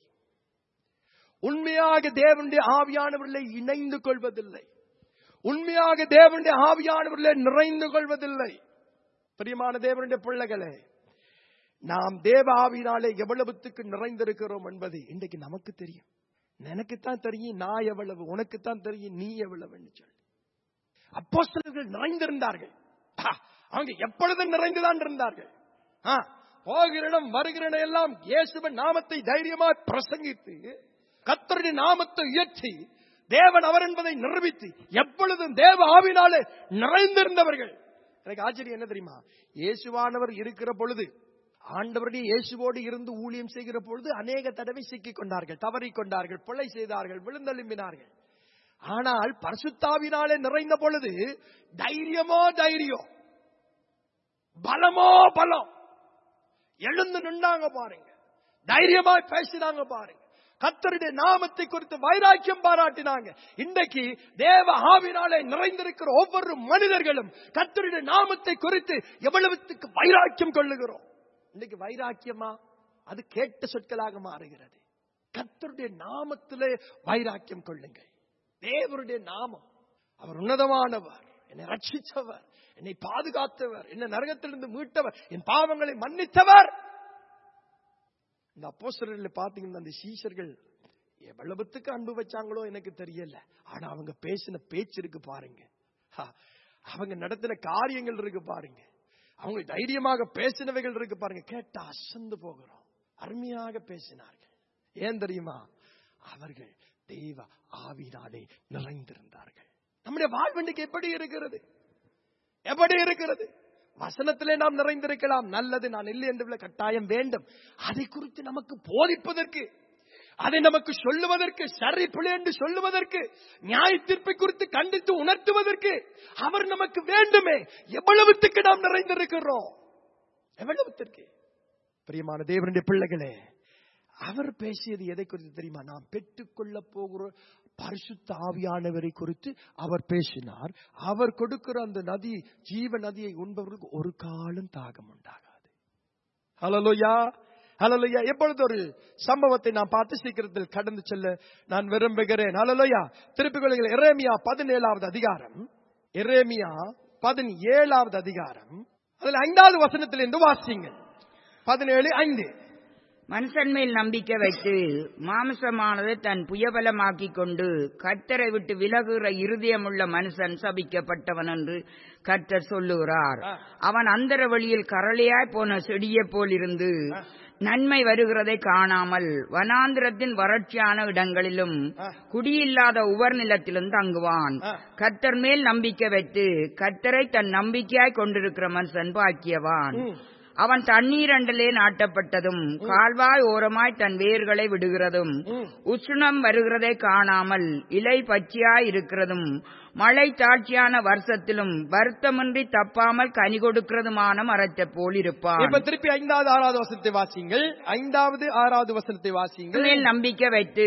உண்மையாக தேவனுடைய ஆவியானவர்களை இணைந்து கொள்வதில்லை உண்மையாக தேவனுடைய ஆவியானவர்களை நிறைந்து கொள்வதில்லை பிரியமான தேவனுடைய பிள்ளைகளே நாம் தேவ ஆவியினாலே எவ்வளவுத்துக்கு நிறைந்திருக்கிறோம் என்பது இன்றைக்கு நமக்கு தெரியும் எனக்குத்தான் தெரியும் நான் எவ்வளவு உனக்குத்தான் தெரியும் நீ எவ்வளவுன்னு சொல்லி அப்போஸ்தலர்கள் நிறைந்திருந்தார்கள் ஆ, அவங்க எப்பொழுதும் நிறைந்துதான் இருந்தார்கள் ஆ, போகிற இடம் வருகிற இடம் எல்லாம் இயேசுவின் நாமத்தை தைரியமாய் பிரசங்கித்து கர்த்தருடைய நாமத்தை உயர்த்தி தேவன் அவர் என்பதை நிரூபித்து எப்பொழுதும் தேவ ஆவினாலே நிறைந்திருந்தவர்கள் எனக்கு ஆச்சரியம் என்ன தெரியுமா இயேசுவானவர் இருக்கிற பொழுது ஆண்டவருடைய இயேசுவோடு இருந்து ஊழியம் செய்கிற பொழுது அநேக தடவை சிக்கிக் கொண்டார்கள் தவறிக் கொண்டார்கள் பிழை செய்தார்கள் விழுந்தெலும்பினார்கள் ஆனால் பரிசுத்தாவினாலே நிறைந்த பொழுது தைரியமோ தைரியம் பலமோ பலம் எழுந்து நின்றாங்க பாருங்க தைரியமாய் பேசினாங்க பாருங்க கத்தருடைய நாமத்தை குறித்து வைராக்கியம் பாராட்டினாங்க இன்றைக்கு தேவ ஆவினாலே நிறைந்திருக்கிற ஒவ்வொரு மனிதர்களும் கத்தருடைய நாமத்தை குறித்து எவ்வளவுத்துக்கு வைராக்கியம் கொள்ளுகிறோம் இன்னைக்கு வைராக்கியமா அது கேட்ட சொற்களாக மாறுகிறது கத்தருடைய நாமத்திலே வைராக்கியம் கொள்ளுங்கள் தேவருடைய நாமம் அவர் உன்னதமானவர் என்னை ரட்சித்தவர் என்னை பாதுகாத்தவர் என்னை நரகத்திலிருந்து மீட்டவர் என் பாவங்களை மன்னித்தவர் இந்த அப்போஸ்தலர்களை பார்த்தீங்கன்னா அந்த சீஷர்கள் எவ்வளவுத்துக்கு அன்பு வச்சாங்களோ எனக்கு தெரியல ஆனா அவங்க பேசின பேச்சு இருக்கு பாருங்க ஹா, அவங்க நடத்தின காரியங்கள் இருக்கு பாருங்க அவங்க தைரியமாக பேசினவைகள் இருக்கு பாருங்க கேட்டா அசந்து போகிறோம் அருமையாக பேசினார்கள் ஏன் தெரியுமா அவர்கள் தெய்வ ஆவினாலே நிறைந்திருந்தார்கள் நம்முடைய வாழ்வெண்டுக்கு எப்படி இருக்கிறது எப்படி இருக்கிறது வசனத்திலே நாம் நிறைந்திருக்கலாம் நல்லது நான் இல்லை என்று கட்டாயம் வேண்டும் அதை குறித்து நமக்கு போதிப்பதற்கு அதை நமக்கு சொல்லுவதற்கு சரி பிழை என்று சொல்லுவதற்கு நியாய தீர்ப்பை குறித்து கண்டித்து உணர்த்துவதற்கு அவர் நமக்கு வேண்டுமே எவ்வளவுத்துக்கு நாம் நிறைந்திருக்கிறோம் எவ்வளவுத்திற்கு பிரியமான தேவனுடைய பிள்ளைகளே அவர் பேசியது எதை குறித்து தெரியுமா நாம் பெற்றுக்கொள்ள போகிற பரிசுத்த ஆவியானவரை குறித்து அவர் பேசினார் அவர் கொடுக்கிற அந்த நதி ஜீவ நதியை உண்பவர்களுக்கு ஒரு காலம் தாகம் உண்டாகாது ஹலலோயா ஹலலோயா எப்பொழுது ஒரு சம்பவத்தை நான் பார்த்து சீக்கிரத்தில் கடந்து செல்ல நான் விரும்புகிறேன் ஹலலோயா திருப்பிக் கொள்கிறேன் எரேமியா பதினேழாவது அதிகாரம் எரேமியா பதினேழாவது அதிகாரம் அதில் ஐந்தாவது வசனத்திலிருந்து வாசிங்கள் பதினேழு ஐந்து மனுஷன் மேல் நம்பிக்கை வைத்து மாம்சமானது தன் புயபலமாக்கிக் கொண்டு கர்த்தரை விட்டு விலகுகிற இருதயமுள்ள மனுஷன் சபிக்கப்பட்டவன் என்று கர்த்தர் சொல்லுகிறார் ஆ. அவன் அந்தர வழியில் கரளையாய் போன செடியைப் போல் இருந்து நன்மை வருகிறதை காணாமல் வனாந்திரத்தின் வறட்சியான இடங்களிலும் ஆ. குடியில்லாத உவர் நிலத்திலும் தங்குவான் ஆ. கர்த்தர் மேல் நம்பிக்கை வைத்து கர்த்தரை தன் நம்பிக்கையாய் கொண்டிருக்கிற மனுஷன் பாக்கியவான் ம். அவன் தண்ணீரண்டலே நாட்டப்பட்டதும் கால்வாய் ஓரமாய் தன் வேர்களை விடுகிறதும் ம். உஷ்ணம் வருகிறதை காணாமல் இலை பச்சையாய் இருக்கிறதும் மழை தாட்சியான வருஷத்திலும் வருத்தமின்றி தப்பாமல் கனி கொடுக்கிறதுமான மரத்தை போல் இருப்பான் இப்ப திருப்பி ஐந்தாவது ஆறாவது வசனத்தை வாசிங்கள் ஐந்தாவது ஆறாவது வசனத்தை வாசிங்கள் மேல் நம்பிக்கை வைத்து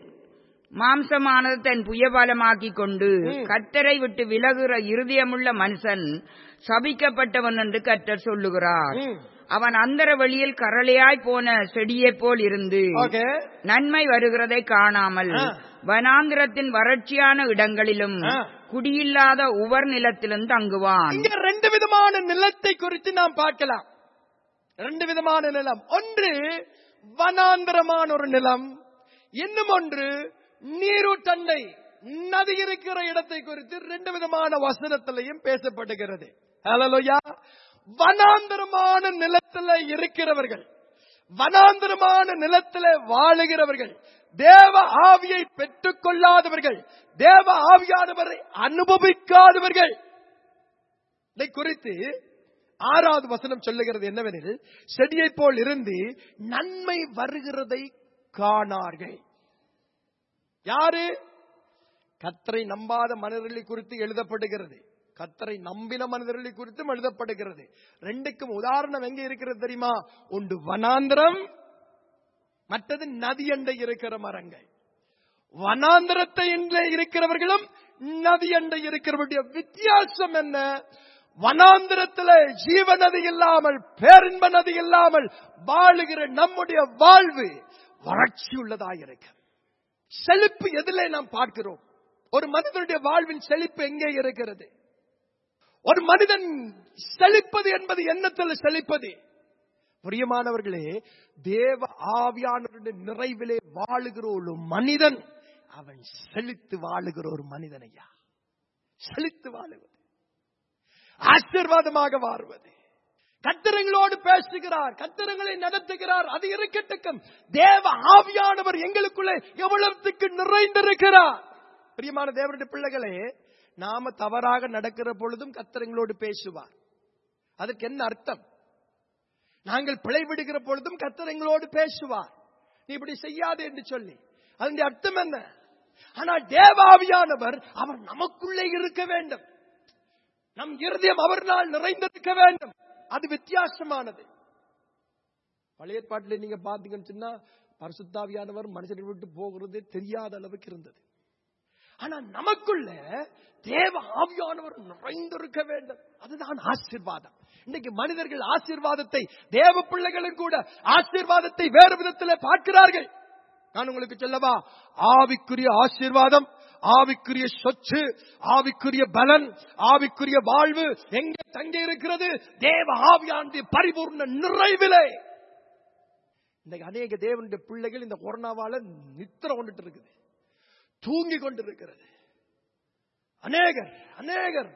மாம்சமானது தன் புயபலமாக்கிக் கொண்டு ம். கர்த்தரை விட்டு விலகுகிற இருதயமுள்ள மனுஷன் சபிக்கப்பட்டவன் என்று கர்த்தர் சொல்லுகிறார் ம். அவன் அந்தர வழியில் கரளையாய் போன செடியைப் போல் இருந்து ஓகே நன்மை வருகிறதை காணாமல் ஆ. வனாந்திரத்தின் வறட்சியான இடங்களிலும் ஆ. குடியில்லாத உவர் நிலத்திலும் தங்குவான் இங்க ரெண்டு விதமான நிலத்தை குறித்து நாம் பார்க்கலாம் ரெண்டு விதமான நிலம் ஒன்று வனாந்திரமான ஒரு நிலம் இன்னும் ஒன்று நீரூற்றண்டை நதி இருக்கிற இடத்தை குறித்து ரெண்டு விதமான வசனத்திலையும் பேசப்படுகிறது ஹalleluya வனாந்திரமான நிலத்துல இருக்கிறவர்கள் வனாந்திரமான நிலத்தில வாழுகிறவர்கள் தேவ ஆவியை பெற்றுக் கொள்ளாதவர்கள் தேவ ஆவியானவரை அனுபவிக்காதவர்கள் இதை குறித்து ஆறாவது வசனம் சொல்லுகிறது என்னவெனில் செடியைப் போல் இருந்து நன்மை வருகிறதை காணார்கள் யாரு கத்தரை நம்பாத மனிதர்களை குறித்து எழுதப்படுகிறது கத்தரை நம்பின மனிதர்களை குறித்தும் எழுதப்படுகிறது ரெண்டுக்கும் உதாரணம் எங்க இருக்கிறது தெரியுமா ஒன்று வனாந்திரம் மற்றது நதியண்டை இருக்கிற மரங்கள் வனாந்திரத்தை இன்றே இருக்கிறவர்களும் நதியண்டை இருக்கிறவருடைய வித்தியாசம் என்ன வனாந்திரத்தில் ஜீவ நதி இல்லாமல் பேரின்ப நதி இல்லாமல் வாழுகிற நம்முடைய வாழ்வு வறட்சி உள்ளதாயிருக்கு செழிப்பு எதிலே நாம் பார்க்கிறோம் ஒரு மனிதனுடைய வாழ்வின் செழிப்பு எங்கே இருக்கிறது ஒரு மனிதன் செழிப்பது என்பது எண்ணத்தில் செழிப்பது பிரியமானவர்களே தேவ ஆவியானவருடைய நிறைவிலே வாழுகிற ஒரு மனிதன் அவன் செழித்து வாழுகிற ஒரு மனிதன் ஐயா செழித்து வாழுவது ஆசீர்வாதமாக வாழ்வது கத்திரங்களோடு பேசுகிறார் கத்திரங்களை நடத்துகிறார் அது இருக்கட்டும் தேவ ஆவியானவர் எங்களுக்குள்ளே எவ்வளவுக்கு நிறைந்திருக்கிறார் பிரியமான தேவனுடைய பிள்ளைகளே நாம தவறாக நடக்கிற பொழுதும் கத்திரங்களோடு பேசுவார் அதற்கு என்ன அர்த்தம் நாங்கள் பிழை விடுகிற பொழுதும் கத்தர் எங்களோடு பேசுவார் நீ இப்படி செய்யாது என்று சொல்லி அதனுடைய அர்த்தம் என்ன ஆனால் தேவாவியானவர் அவர் நமக்குள்ளே இருக்க வேண்டும் நம் இருதயம் அவர்னால் நிறைந்திருக்க வேண்டும் அது வித்தியாசமானது பழைய ஏற்பாட்டில் நீங்க பாத்தீங்கன்னு சொன்னா பரிசுத்தாவியானவர் மனுஷனை விட்டு போகிறது தெரியாத அளவுக்கு இருந்தது ஆனா நமக்குள்ள தேவ ஆவியானவர் நிறைந்திருக்க வேண்டும் அதுதான் ஆசீர்வாதம் இன்னைக்கு மனிதர்கள் ஆசீர்வாதத்தை தேவ பிள்ளைகளும் கூட ஆசீர்வாதத்தை வேறு விதத்தில் பார்க்கிறார்கள் நான் உங்களுக்கு சொல்லவா ஆவிக்குரிய ஆசீர்வாதம் ஆவிக்குரிய சொச்சு ஆவிக்குரிய பலன் ஆவிக்குரிய வாழ்வு எங்க தங்க இருக்கிறது தேவ ஆவியானுடைய பரிபூர்ண நிறைவிலே இன்னைக்கு அநேக தேவனுடைய பிள்ளைகள் இந்த கொரோனாவால நித்திர கொண்டுட்டு இருக்குது தூங்கி கொண்டிருக்கிறது அநேகர் அநேகர்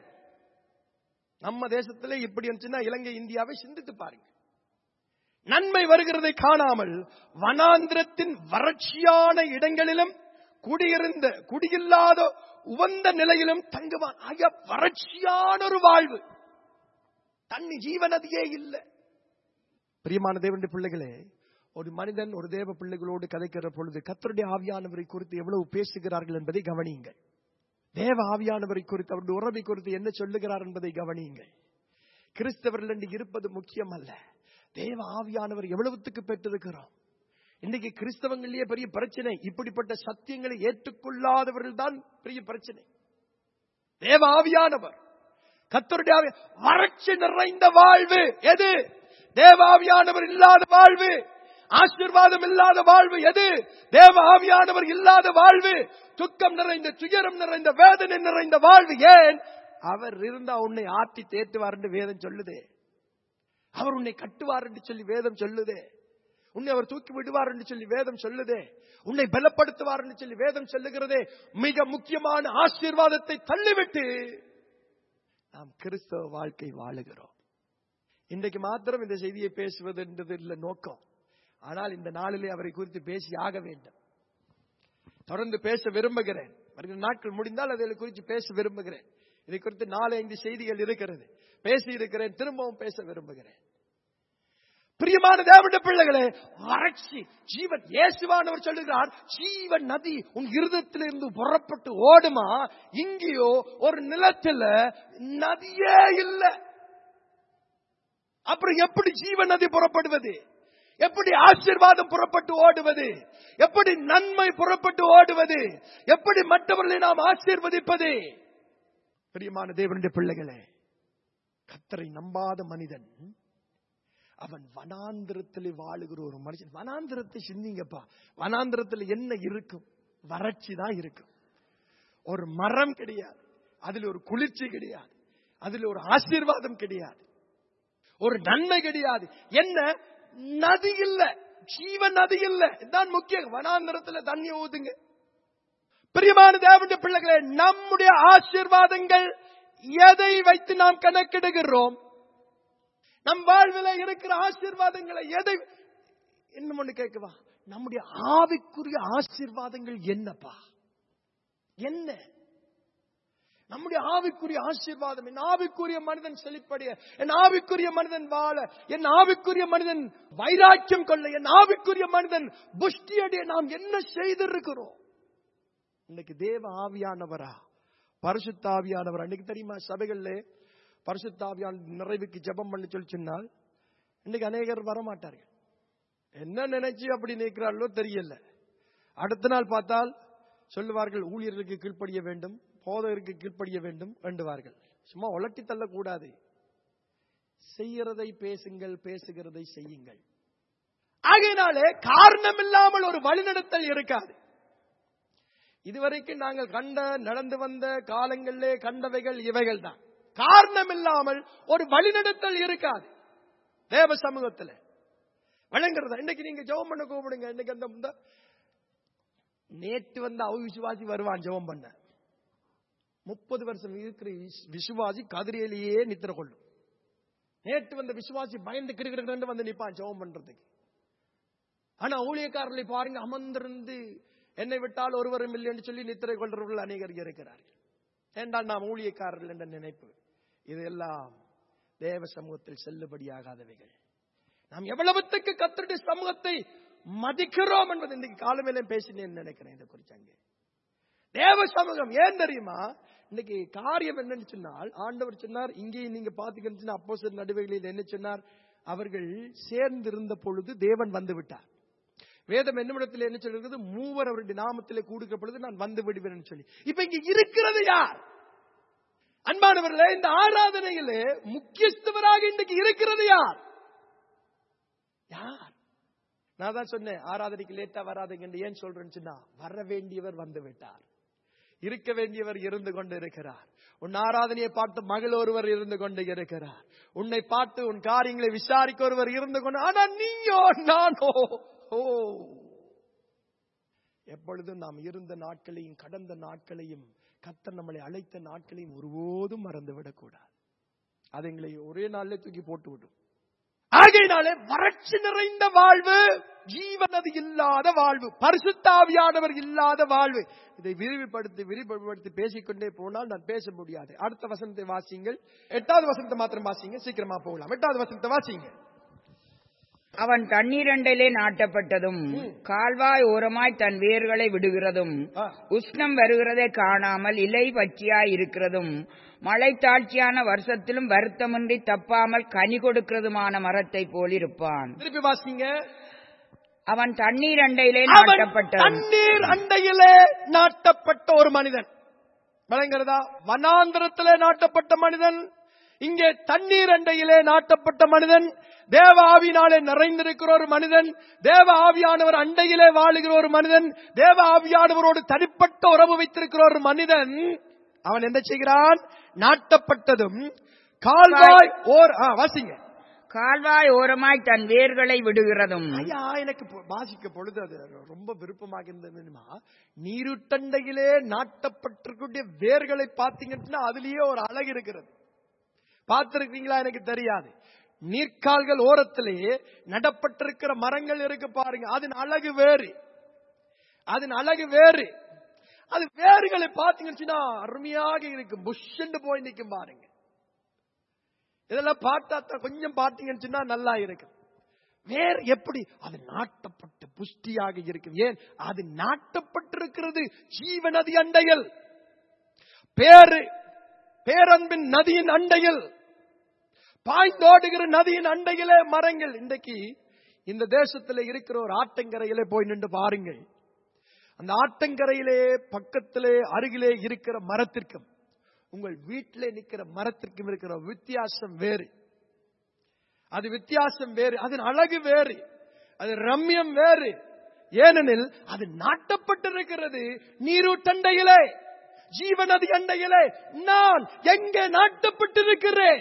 நம்ம தேசத்திலே இப்படி இருந்துச்சுன்னா இலங்கை இந்தியாவை சிந்தித்து பாருங்க நன்மை வருகிறதை காணாமல் வனாந்திரத்தின் வறட்சியான இடங்களிலும் குடியிருந்த குடியில்லாத உவந்த நிலையிலும் தங்குவான் ஆகிய வறட்சியான ஒரு வாழ்வு தண்ணி ஜீவநதியே இல்லை பிரியமான தேவனுடைய பிள்ளைகளே ஒரு மனிதன் ஒரு தேவ பிள்ளைகளோடு கதைக்கிற பொழுது கத்தருடைய ஆவியானவரை குறித்து எவ்வளவு பேசுகிறார்கள் என்பதை கவனியுங்கள் தேவ ஆவியானவரை குறித்து அவருடைய உறவை குறித்து என்ன சொல்லுகிறார் என்பதை கவனியுங்கள் கிறிஸ்தவர்கள் என்று இருப்பது முக்கியம் அல்ல தேவ ஆவியானவர் எவ்வளவுத்துக்கு பெற்றிருக்கிறோம் இன்னைக்கு கிறிஸ்தவங்களிலேயே பெரிய பிரச்சனை இப்படிப்பட்ட சத்தியங்களை ஏற்றுக்கொள்ளாதவர்கள் தான் பெரிய பிரச்சனை தேவ ஆவியானவர் கத்தருடைய ஆவி- வறட்சி நிறைந்த வாழ்வு எது தேவ ஆவியானவர் இல்லாத வாழ்வு ஆசீர்வாதம் இல்லாத வாழ்வு எது தேவ ஆவியானவர் இல்லாத வாழ்வு துக்கம் நிறைந்த துயரம் நிறைந்த வேதனை நிறைந்த வாழ்வு ஏன் அவர் இருந்தா உன்னை ஆட்டி தேற்றுவார் என்று வேதம் சொல்லுதே அவர் உன்னை கட்டுவார் என்று சொல்லி வேதம் சொல்லுதே உன்னை அவர் தூக்கி விடுவார் என்று சொல்லி வேதம் சொல்லுதே உன்னை பலப்படுத்துவார் என்று சொல்லி வேதம் சொல்லுகிறதே மிக முக்கியமான ஆசீர்வாதத்தை தள்ளிவிட்டு நாம் கிறிஸ்தவ வாழ்க்கை வாழுகிறோம் இன்றைக்கு மாத்திரம் இந்த செய்தியை பேசுவது என்றது இல்லை நோக்கம் ஆனால் இந்த நாளிலே அவரை குறித்து பேசி ஆக வேண்டும் தொடர்ந்து பேச விரும்புகிறேன் வருகிற நாட்கள் முடிந்தால் அதை குறித்து பேச விரும்புகிறேன் இதை குறித்து நாலு ஐந்து செய்திகள் இருக்கிறது பேசி இருக்கிறேன் திரும்பவும் பேச விரும்புகிறேன் பிரியமான தேவனுடைய பிள்ளைகளே வறட்சி ஜீவன் இயேசுவானவர் சொல்லுகிறார் ஜீவன் நதி உன் இருதயத்திலிருந்து புறப்பட்டு ஓடுமா இங்கேயோ ஒரு நிலத்துல நதியே இல்லை அப்புறம் எப்படி ஜீவன் நதி புறப்படுவது எப்படி ஆசீர்வாதம் புறப்பட்டு ஓடுவது எப்படி நன்மை புறப்பட்டு ஓடுவது எப்படி மற்றவர்களை நாம் ஆசீர்வதிப்பது பிரியமான தேவனுடைய பிள்ளைகளே கத்தரை நம்பாத மனிதன் அவன் வனாந்திரத்தில் வாழுகிற ஒரு மனுஷன் வனாந்திரத்தை சிந்திங்கப்பா வனாந்திரத்தில் என்ன இருக்கும் வறட்சி தான் இருக்கும் ஒரு மரம் கிடையாது அதுல ஒரு குளிர்ச்சி கிடையாது அதுல ஒரு ஆசீர்வாதம் கிடையாது ஒரு நன்மை கிடையாது என்ன நதி இல்ல ஜீவ நதி இல்ல இதுதான் முக்கியம் வனாந்திரத்துல தண்ணி ஊதுங்க பிரியமான தேவனுடைய பிள்ளைகளே நம்முடைய ஆசீர்வாதங்கள் எதை வைத்து நாம் கணக்கிடுகிறோம் நம் வாழ்வில் இருக்கிற ஆசீர்வாதங்களை எதை இன்னும் ஒண்ணு கேட்கவா நம்முடைய ஆவிக்குரிய ஆசீர்வாதங்கள் என்னப்பா என்ன நம்முடைய ஆவிக்குரிய ஆசீர்வாதம் என் ஆவிக்குரிய மனிதன் செழிப்படைய என் ஆவிக்குரிய மனிதன் வாழ என் ஆவிக்குரிய மனிதன் வைராக்கியம் கொள்ள என் ஆவிக்குரிய மனிதன் புஷ்டியடைய நாம் என்ன செய்திருக்கிறோம் இன்னைக்கு தேவ ஆவியானவரா பரிசுத்த ஆவியானவர் அன்னைக்கு தெரியுமா சபைகள்ல பரிசுத்த ஆவியான நிறைவுக்கு ஜெபம் பண்ணி சொல்லி சொன்னால் இன்னைக்கு அநேகர் வரமாட்டார்கள் என்ன நினைச்சு அப்படி நிற்கிறார்களோ தெரியல அடுத்த நாள் பார்த்தால் சொல்லுவார்கள் ஊழியர்களுக்கு கீழ்ப்படிய வேண்டும் போதகருக்கு கீழ்ப்படிய வேண்டும் வேண்டுவார்கள் சும்மா உலட்டி தள்ளக்கூடாது செய்யறதை பேசுங்கள் பேசுகிறதை செய்யுங்கள் ஆகையினாலே காரணம் இல்லாமல் ஒரு வழிநடத்தல் இருக்காது இதுவரைக்கும் நாங்கள் கண்ட நடந்து வந்த காலங்களிலே கண்டவைகள் இவைகள் தான் காரணம் இல்லாமல் ஒரு வழிநடத்தல் இருக்காது தேவ சமூகத்துல வழங்குறதா இன்னைக்கு நீங்க ஜெபம் பண்ண கூப்பிடுங்க இன்னைக்கு அந்த இந்த நேற்று வந்த அவிசுவாசி வருவான் ஜெபம் பண்ண முப்பது வருஷம் இருக்கிற விஸ்- விசுவாசி கதிரையிலேயே நித்திர கொள்ளும் நேற்று வந்த விசுவாசி பயந்து கிடுகிடு வந்து நிப்பான் ஜெபம் பண்றதுக்கு ஆனா ஊழியக்காரர்களை பாருங்க அமர்ந்திருந்து என்னை விட்டால் ஒருவரும் இல்லை என்று சொல்லி நித்திரை கொள்றவர்கள் அநேகர் இருக்கிறார்கள் ஏண்டால் நாம் ஊழியக்காரர்கள் என்ற நினைப்பு இதெல்லாம் தேவ சமூகத்தில் செல்லுபடியாகாதவைகள் நாம் எவ்வளவுத்துக்கு கத்தருடைய சமூகத்தை மதிக்கிறோம் என்பது இன்னைக்கு காலமேலே பேசினேன்னு நினைக்கிறேன் இதை குறித்து அங்கே தேவ சமூகம் ஏன் தெரியுமா இன்னைக்கு காரியம் என்னன்னு சொன்னால் ஆண்டவர் சொன்னார் இங்கேயும் நீங்க பாத்துக்கிட்டு அப்போ சில நடுவைகளில் என்ன சொன்னார் அவர்கள் சேர்ந்து இருந்த பொழுது தேவன் வந்து விட்டார் வேதம் என்னிடத்தில் என்ன சொல்கிறது மூவர் அவருடைய நாமத்திலே கூடுகிற பொழுது நான் வந்து விடுவேன் சொல்லி இப்ப இங்க இருக்கிறது யார் அன்பானவர்களே இந்த ஆராதனையிலே முக்கியஸ்தவராக இன்றைக்கு இருக்கிறது யார் யார் நான் தான் சொன்னேன் ஆராதனைக்கு லேட்டா வராதுங்க ஏன் சொல்றேன்னு சொன்னா வர வேண்டியவர் வந்து விட்டார் இருக்க வேண்டியவர் இருந்து கொண்டு இருக்கிறார் உன் ஆராதனையை பார்த்து மகள் ஒருவர் இருந்து கொண்டு இருக்கிறார் உன்னை பார்த்து உன் காரியங்களை விசாரிக்க ஒருவர் இருந்து கொண்டு ஆனா நீயோ நானோ ஓ எப்பொழுதும் நாம் இருந்த நாட்களையும் கடந்த நாட்களையும் கத்தர் நம்மளை அழைத்த நாட்களையும் ஒருபோதும் மறந்து விடக்கூடாது அது எங்களை ஒரே நாள்ல தூக்கி போட்டு விடும் ஆகையினாலே வறட்சி நிறைந்த வாழ்வு ஜீவனது இல்லாத வாழ்வு பரிசுத்தாவியானவர் இல்லாத வாழ்வு இதை விரிவுபடுத்தி விரிவுபடுத்தி பேசிக்கொண்டே போனால் நான் பேச முடியாது அடுத்த வசனத்தை வாசிங்கள் எட்டாவது வசனத்தை மாத்திரம் வாசிங்க சீக்கிரமா போகலாம் எட்டாவது வசனத்தை வாசிங்க அவன் தண்ணீரண்டையிலே நாட்டப்பட்டதும் கால்வாய் ஓரமாய் தன் வேர்களை விடுகிறதும் ஆ. உஷ்ணம் வருகிறதை காணாமல் இலை பச்சையாய் இருக்கிறதும் மழை தாட்சியான வருஷத்திலும் வருத்தமின்றி தப்பாமல் கனி கொடுக்கிறதுமான மரத்தை போலிருப்பான் திருப்பி வாசிங்க அவன் தண்ணீர் அண்டையிலே அவன் நாட்டப்பட்டதும் தண்ணீர் அண்டையிலே நாட்டப்பட்ட ஒரு மனிதன் விளங்குறதா வனாந்திரத்திலே நாட்டப்பட்ட மனிதன் இங்கே தண்ணீர் அண்டையிலே நாட்டப்பட்ட மனிதன் தேவ ஆவியினாலே நிறைந்திருக்கிற ஒரு மனிதன் தேவ ஆவியானவர் அண்டையிலே வாழுகிற ஒரு மனிதன் தேவ ஆவியானவரோடு தனிப்பட்ட உறவு வைத்திருக்கிற ஒரு மனிதன் அவன் என்ன செய்கிறான் நாட்டப்பட்டதும் கால்வாய் ஓர் ஆ, வாசிங்க கால்வாய் ஓரமாய் தன் வேர்களை விடுகிறதும் ஐயா எனக்கு பொ- வாசிக்க பொழுது அது ரொம்ப விருப்பமாக இருந்தது தெரியுமா நீருட்டண்டையிலே நாட்டப்பட்டிருக்கூடிய வேர்களை பார்த்தீங்கன்னா அதுலயே ஒரு அழகு இருக்கிறது பார்த்திருக்கீங்களா எனக்கு தெரியாது நீர்க்கால்கள் ஓரத்திலே நடப்பட்டிருக்கிற மரங்கள் இருக்கு பாருங்க அதன் அழகு வேறு அதன் அழகு வேறு அது வேறுகளை பார்த்தீங்கன்னா அருமையாக இருக்கும் புஷ்ன்னு போய் நிற்கும் பாருங்க இதெல்லாம் பார்த்தா தான் கொஞ்சம் பார்த்தீங்கன்னு சொன்னா நல்லா இருக்கும் வேர் எப்படி அது நாட்டப்பட்டு புஷ்டியாக இருக்கும் ஏன் அது நாட்டப்பட்டிருக்கிறது ஜீவ நதி அண்டையில் பேரு பேரன்பின் நதியின் அண்டையில் பாய்ந்தோடுகிற நதியின் அண்டையிலே மரங்கள் இன்றைக்கு இந்த தேசத்துல இருக்கிற ஒரு ஆற்றங்கரையிலே போய் நின்று பாருங்கள் அந்த ஆற்றங்கரையிலே பக்கத்திலே அருகிலே இருக்கிற மரத்திற்கும் உங்கள் வீட்டிலே நிற்கிற மரத்திற்கும் இருக்கிற வித்தியாசம் வேறு அது வித்தியாசம் வேறு அதன் அழகு வேறு அது ரம்யம் வேறு ஏனெனில் அது நாட்டப்பட்டிருக்கிறது நீரூட்டண்டையிலே ஜீவநதி அண்டையிலே நான் எங்கே நாட்டப்பட்டிருக்கிறேன்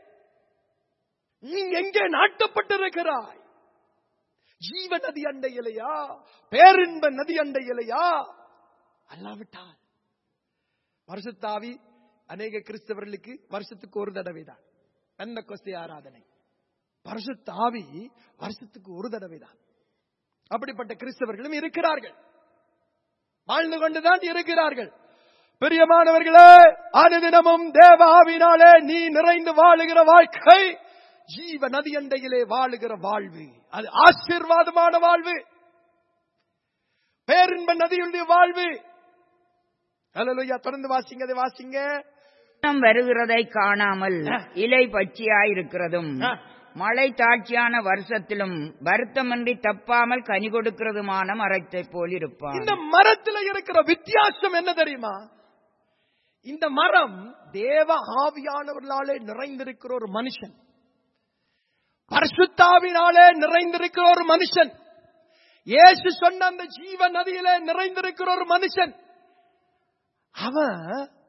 நீ எங்கே நாட்டப்பட்டிருக்கிறாய் ஜீவ நதி அண்டையிலையா பேரின்ப நதி அண்டையிலையா அல்லாவிட்டால் வருஷத்தாவி அநேக கிறிஸ்தவர்களுக்கு வருஷத்துக்கு ஒரு தடவை தான் பெந்த கொஸ்தி ஆராதனை வருஷத்தாவி வருஷத்துக்கு ஒரு தடவை தான் அப்படிப்பட்ட கிறிஸ்தவர்களும் இருக்கிறார்கள் வாழ்ந்து கொண்டுதான் இருக்கிறார்கள் பிரியமானவர்களே அனுதினமும் தேவ ஆவினாலே நீ நிறைந்து வாழுகிற வாழ்க்கை ஜீவ நதி அண்டையிலே வாழுகிற வாழ்வு அது ஆசீர்வாதமான வாழ்வு பேரின்ப நதியுடைய வாழ்வு ஹalleluya தொடர்ந்து வாசிங்க அதை வாசிங்க உஷ்ணம் வருகிறதை காணாமல் இலை பச்சையாய் இருக்கிறதும் ஆ. மழை தாட்சியான வருஷத்திலும் வருத்தமின்றி தப்பாமல் கனி கொடுக்கிறதுமான மரத்தை போலிருப்பான் இந்த மரத்துல இருக்கிற வித்தியாசம் என்ன தெரியுமா இந்த மரம் தேவ ஆவியானவர்களாலே நிறைந்திருக்கிற ஒரு மனுஷன் பரிசுத்தாவினாலே நிறைந்திருக்கிற ஒரு மனுஷன் இயேசு சொன்ன அந்த ஜீவ நதியிலே நிறைந்திருக்கிற ஒரு மனுஷன் அவன்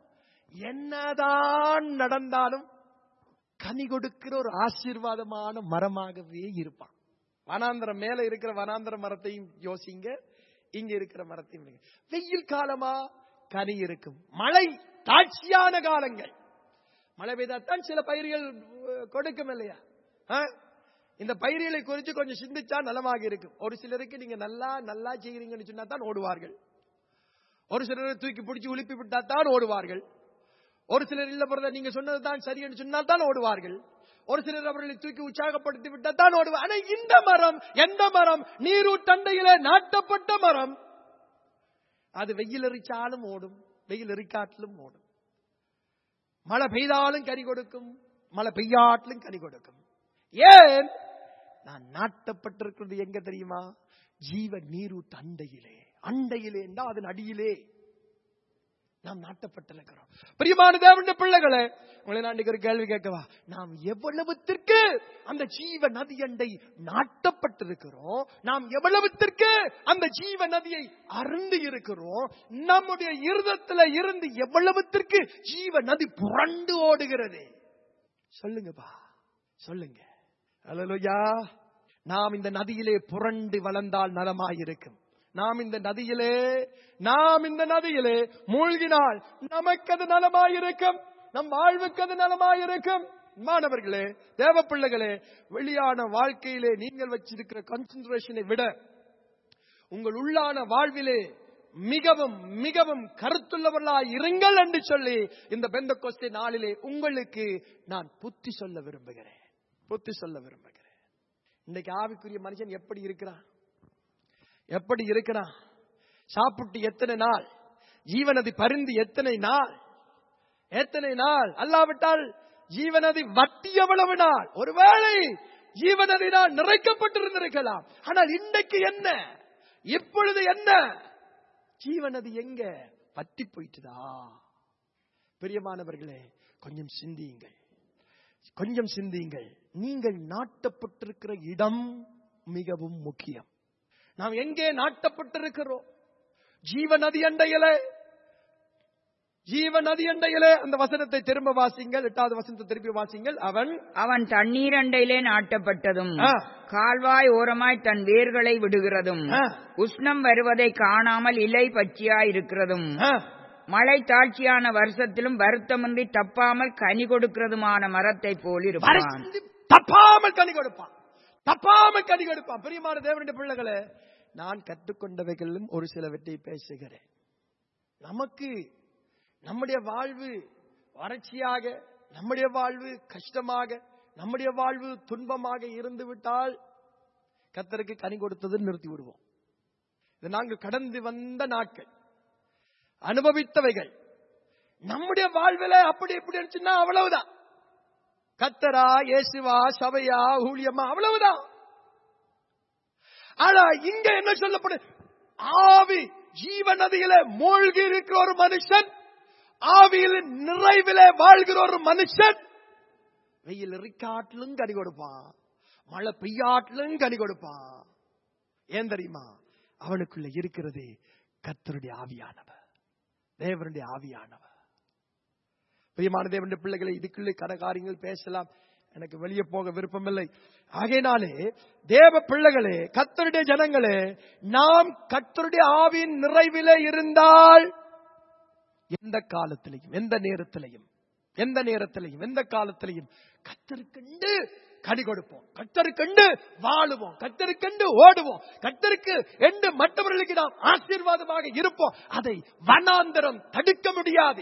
என்னதான் நடந்தாலும் கனி கொடுக்கிற ஒரு ஆசீர்வாதமான மரமாகவே இருப்பான் வனாந்திரம் மேல இருக்கிற வனாந்திர மரத்தையும் யோசிங்க இங்க இருக்கிற மரத்தையும் யோசிங்க. வெயில் காலமா கனி இருக்கும் மழை தாட்சியான காலங்கள் மழை பெய்தாத்தான் சில பயிர்கள் அஹ், கொடுக்கும் இல்லையா ஆ? இந்த பயிர்களை குறித்து கொஞ்சம் சிந்திச்சா நலமாக இருக்கும் ஒரு சிலருக்கு நீங்க நல்லா நல்லா செய்கிறீங்கன்னு சொன்னா தான் ஓடுவார்கள் ஒரு சிலர் தூக்கி பிடிச்சி உலுப்பி விட்டா தான் ஓடுவார்கள் ஒரு சிலர் இல்ல பிரதர் நீங்க சொன்னது தான் சரி என்று சொன்னால் தான் ஓடுவார்கள் ஒரு சிலர் அவர்களை தூக்கி உற்சாகப்படுத்தி விட்டால் தான் ஓடுவார் ஆனா இந்த மரம் எந்த மரம் நீரூட்டண்டையிலே நாட்டப்பட்ட மரம் அது வெயில் எரிச்சாலும் ஓடும் வெயில் எரிக்காட்டிலும் ஓடும் மழை பெய்தாலும் கனி கொடுக்கும் மழை பெய்யாட்டிலும் கனி கொடுக்கும் ஏன் நான் நாட்டப்பட்டிருக்கிறது எங்க தெரியுமா ஜீவ நீரூட்டு அண்டையிலே அண்டையிலே என்றால் அதன் அடியிலே நாம் நாட்டப்பட்டிருக்கிறோம் பிரியமான தேவனுடைய பிள்ளைகளே உங்களை நான் இன்னைக்கு ஒரு கேள்வி கேட்கவா நாம் எவ்வளவுத்திற்கு அந்த ஜீவ நதி அண்டை நாட்டப்பட்டிருக்கிறோம் நாம் எவ்வளவுத்திற்கு அந்த ஜீவ நதியை அருந்தி இருக்கிறோம் நம்முடைய இருதத்துல இருந்து எவ்வளவுத்திற்கு ஜீவ நதி புரண்டு ஓடுகிறது சொல்லுங்கப்பா சொல்லுங்க அல்லேலூயா நாம் இந்த நதியிலே புரண்டு வளர்ந்தால் நலமாயிருக்கும் நாம் இந்த நதியிலே நாம் இந்த நதியிலே மூழ்கினால் நமக்கு அது நலமாயிருக்கும் நம் வாழ்வுக்கு அது நலமாயிருக்கும் மாணவர்களே தேவ பிள்ளைகளே வெளியான வாழ்க்கையிலே நீங்கள் வச்சிருக்கிற கான்சென்ட்ரேஷனை விட உங்கள் உள்ளான வாழ்விலே மிகவும் மிகவும் கருத்துள்ளவர்களாய் இருங்கள் என்று சொல்லி இந்த பெந்த கொஸ்டி நாளிலே உங்களுக்கு நான் புத்தி சொல்ல விரும்புகிறேன் புத்தி சொல்ல விரும்புகிறேன் இன்னைக்கு ஆவிக்குரிய மனுஷன் எப்படி இருக்கிறான் எப்படி இருக்கிறான் சாப்பிட்டு எத்தனை நாள் ஜீவனதி பரிந்து எத்தனை நாள் எத்தனை நாள் அல்லாவிட்டால் ஜீவனதி வட்டி எவ்வளவு நாள் ஒருவேளை ஜீவனதினால் நிறைக்கப்பட்டிருந்திருக்கலாம் ஆனால் இன்றைக்கு என்ன இப்பொழுது என்ன ஜீவனதி எங்க பத்தி போயிட்டுதா பிரியமானவர்களே கொஞ்சம் சிந்தியுங்கள் கொஞ்சம் சிந்தியுங்கள் நீங்கள் நாட்டப்பட்டிருக்கிற இடம் மிகவும் முக்கியம் நாம் எங்கே நாட்டப்பட்டிருக்கிறோம் ஜீவ நதி அண்டையிலே ஜீவ நதி அண்டையிலே அந்த வசனத்தை திரும்ப வாசிங்கள் எட்டாவது வசனத்தை திருப்பி வாசிங்கள் அவன் அவன் தண்ணீரண்டையிலே நாட்டப்பட்டதும் ஆ. கால்வாய் ஓரமாய் தன் வேர்களை விடுகிறதும் ஆ. உஷ்ணம் வருவதை காணாமல் இலை பச்சையாய் இருக்கிறதும் ஆ, மழை தாட்சியான வருஷத்திலும் வருத்தமின்றி தப்பாமல் கனி கொடுக்கிறதுமான மரத்தை போல் இருப்பான் வறட்சி தப்பாமல் கனி கொடுப்பான் தப்பாமல் கனி கொடுப்பான் பிரியமான தேவனுடைய பிள்ளைகளே நான் கற்றுக்கொண்டவைகளிலும் ஒரு சிலவற்றை பேசுகிறேன் நமக்கு நம்முடைய வாழ்வு வறட்சியாக நம்முடைய வாழ்வு கஷ்டமாக நம்முடைய வாழ்வு துன்பமாக இருந்து விட்டால் கத்தருக்கு கனி கொடுத்தது நிறுத்தி விடுவோம் இது நாங்கள் கடந்து வந்த நாட்கள் அனுபவித்தவைகள் நம்முடைய வாழ்வில அப்படி இப்படி இருந்துச்சுன்னா அவ்வளவுதான் கத்தரா இயேசுவா சபையா ஊழியம்மா அவ்வளவுதான் ஆனா இங்க என்ன சொல்லப்படு ஆவி ஜீவ நதியில மூழ்கி இருக்கிற ஒரு மனுஷன் ஆவியில் நிறைவிலே வாழ்கிற ஒரு மனுஷன் வெயில் இருக்காட்டிலும் கனி கொடுப்பான் மழை பெய்யாட்டிலும் கனி கொடுப்பான் ஏன் தெரியுமா அவனுக்குள்ள இருக்கிறது கத்தருடைய ஆவியானவர் தேவனுடைய ஆவியானவர் பிரியமான தேவனுடைய பிள்ளைகளை இதுக்குள்ளே கட காரியங்கள் பேசலாம் எனக்கு வெளியே போக விருப்பமில்லை ஆகையினாலே தேவ பிள்ளைகளே கத்தருடைய ஜனங்களே நாம் கத்தருடைய ஆவியின் நிறைவிலே இருந்தால் எந்த காலத்திலையும் எந்த நேரத்திலையும் எந்த நேரத்திலையும் எந்த காலத்திலையும் கத்தருக்கண்டு கனி கொடுப்போம் கத்தருக்கண்டு வாழுவோம் கத்தருக்கண்டு ஓடுவோம் கத்தருக்கு என்று மற்றவர்களுக்கு நாம் ஆசீர்வாதமாக இருப்போம் அதை வனாந்தரம் தடுக்க முடியாது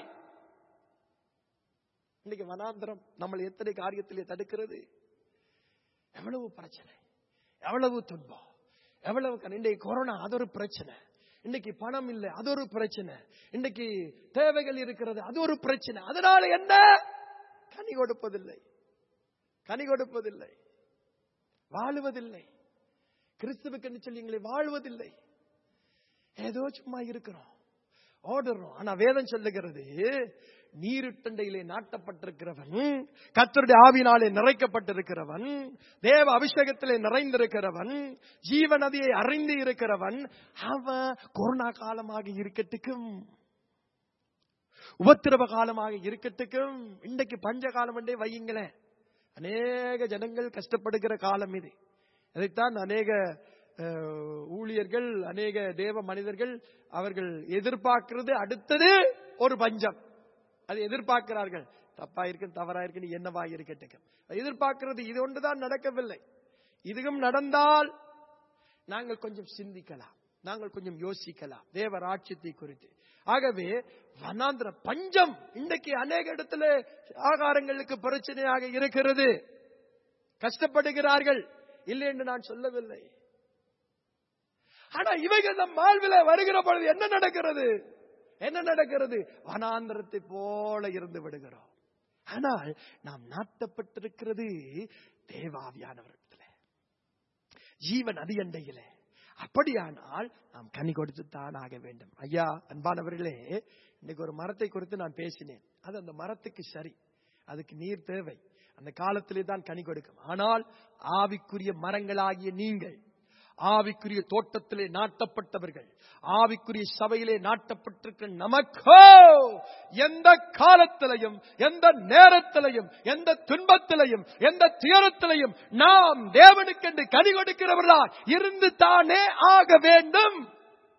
இன்னைக்கு வனாந்தரம் நம்மளை எத்தனை காரியத்திலே தடுக்கிறது எவ்வளவு பிரச்சனை எவ்வளவு துன்பம் எவ்வளவு கண்- இன்றைக்கு கொரோனா அது ஒரு பிரச்சனை இன்னைக்கு பணம் இல்லை அது ஒரு பிரச்சனை இன்னைக்கு தேவைகள் இருக்கிறது அது ஒரு பிரச்சனை அதனால என்ன கனி கொடுப்பதில்லை கனி கொடுப்பதில்லை வாழுவதில்லை கிறிஸ்துவுக்கு சொல்லி எங்களை வாழ்வதில்லை ஏதோ சும்மா இருக்கிறோம் ஓடுறோம் ஆனா வேதம் சொல்லுகிறது நீருட்டண்டையிலே நாட்டப்பட்டிருக்கிறவன் கத்தருடைய ஆவினாலே நிறைக்கப்பட்டிருக்கிறவன் தேவ அபிஷேகத்திலே நிறைந்திருக்கிறவன் ஜீவ நதியை அறிந்து இருக்கிறவன் அவன் கொரோனா காலமாக இருக்கட்டுக்கும் உபத்திரவ காலமாக இருக்கட்டுக்கும் இன்றைக்கு பஞ்ச காலம் என்றே வையுங்களேன் அநேக ஜனங்கள் கஷ்டப்படுகிற காலம் இது இதைத்தான் அநேக அஹ், ஊழியர்கள் அநேக தேவ மனிதர்கள் அவர்கள் எதிர்பார்க்கிறது அடுத்தது ஒரு பஞ்சம் அது எதிர்பார்க்கிறார்கள் தப்பா இருக்கு தவறா இருக்கு நீ என்னவா இருக்கட்டும் எதிர்பார்க்கிறது இது ஒன்றுதான் நடக்கவில்லை இதுவும் நடந்தால் நாங்கள் கொஞ்சம் சிந்திக்கலாம் நாங்கள் கொஞ்சம் யோசிக்கலாம் தேவ ராட்சியத்தை குறித்து ஆகவே வனாந்திர பஞ்சம் இன்றைக்கு அநேக இடத்துல ஆகாரங்களுக்கு பிரச்சனையாக இருக்கிறது கஷ்டப்படுகிறார்கள் இல்லை என்று நான் சொல்லவில்லை ஆனா இவைகள் நம் வாழ்வில வருகிற பொழுது என்ன நடக்கிறது என்ன நடக்கிறது வனாந்திரத்தை போல இருந்து விடுகிறோம் ஆனால் நாம் நாட்டப்பட்டிருக்கிறது தேவாவியானவரிடத்துல ஜீவன் அதி அண்டையிலே அப்படியானால் நாம் கனி கொடுத்துத்தான் ஆக வேண்டும் ஐயா அன்பானவர்களே இன்னைக்கு ஒரு மரத்தை குறித்து நான் பேசினேன் அது அந்த மரத்துக்கு சரி அதுக்கு நீர் தேவை அந்த காலத்திலே தான் கனி கொடுக்கும் ஆனால் ஆவிக்குரிய மரங்களாகிய நீங்கள் ஆவிக்குரிய தோட்டத்திலே நாட்டப்பட்டவர்கள் ஆவிக்குரிய சபையிலே நாட்டப்பட்டிருக்கிற நமக்கோ எந்த காலத்திலையும் எந்த நேரத்திலையும் எந்த துன்பத்திலையும் எந்த துயரத்திலையும் நாம் தேவனுக்கென்று கனி கொடுக்கிறவர்களா இருந்து தானே ஆக வேண்டும்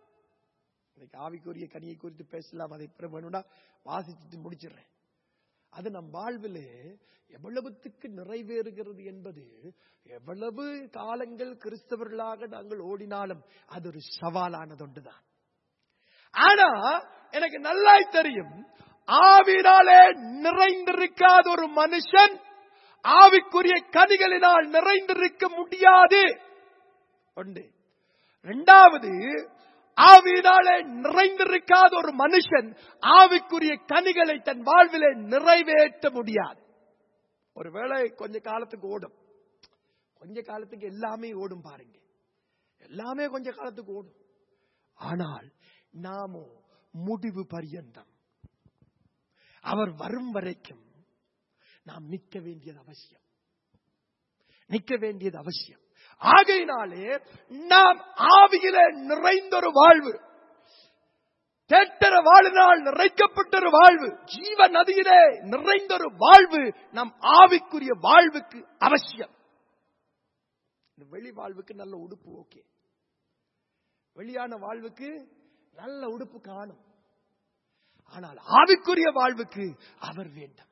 இன்னைக்கு ஆவிக்குரிய கனியை குறித்து பேசலாம் அதை பிறகு வேணும்னா வாசிச்சுட்டு முடிச்சிடுறேன் அது நம் வாழ்விலே எவ்வளவுத்துக்கு நிறைவேறுகிறது என்பது எவ்வளவு காலங்கள் கிறிஸ்தவர்களாக நாங்கள் ஓடினாலும் அது ஒரு சவாலானது ஒன்றுதான் ஆனா எனக்கு நல்லாய் தெரியும் ஆவினாலே நிறைந்திருக்காத ஒரு மனுஷன் ஆவிக்குரிய கனிகளினால் நிறைந்திருக்க முடியாது ஒன்று இரண்டாவது ஆவியினாலே நிறைந்திருக்காத ஒரு மனுஷன் ஆவிக்குரிய கனிகளை தன் வாழ்விலே நிறைவேற்ற முடியாது ஒருவேளை கொஞ்ச காலத்துக்கு ஓடும் கொஞ்ச காலத்துக்கு எல்லாமே ஓடும் பாருங்க எல்லாமே கொஞ்ச காலத்துக்கு ஓடும் ஆனால் நாமோ முடிவு பரியந்தம் அவர் வரும் வரைக்கும் நாம் நிற்க வேண்டியது அவசியம் நிற்க வேண்டியது அவசியம் ஆகையினாலே நாம் ஆவியிலே நிறைந்தொரு வாழ்வு தேட்டர வாழ்நாள் நிறைக்கப்பட்டொரு வாழ்வு ஜீவ நதியிலே நிறைந்தொரு வாழ்வு நம் ஆவிக்குரிய வாழ்வுக்கு அவசியம் இந்த வெளி வாழ்வுக்கு நல்ல உடுப்பு ஓகே வெளியான வாழ்வுக்கு நல்ல உடுப்பு காணும் ஆனால் ஆவிக்குரிய வாழ்வுக்கு அவர் வேண்டும்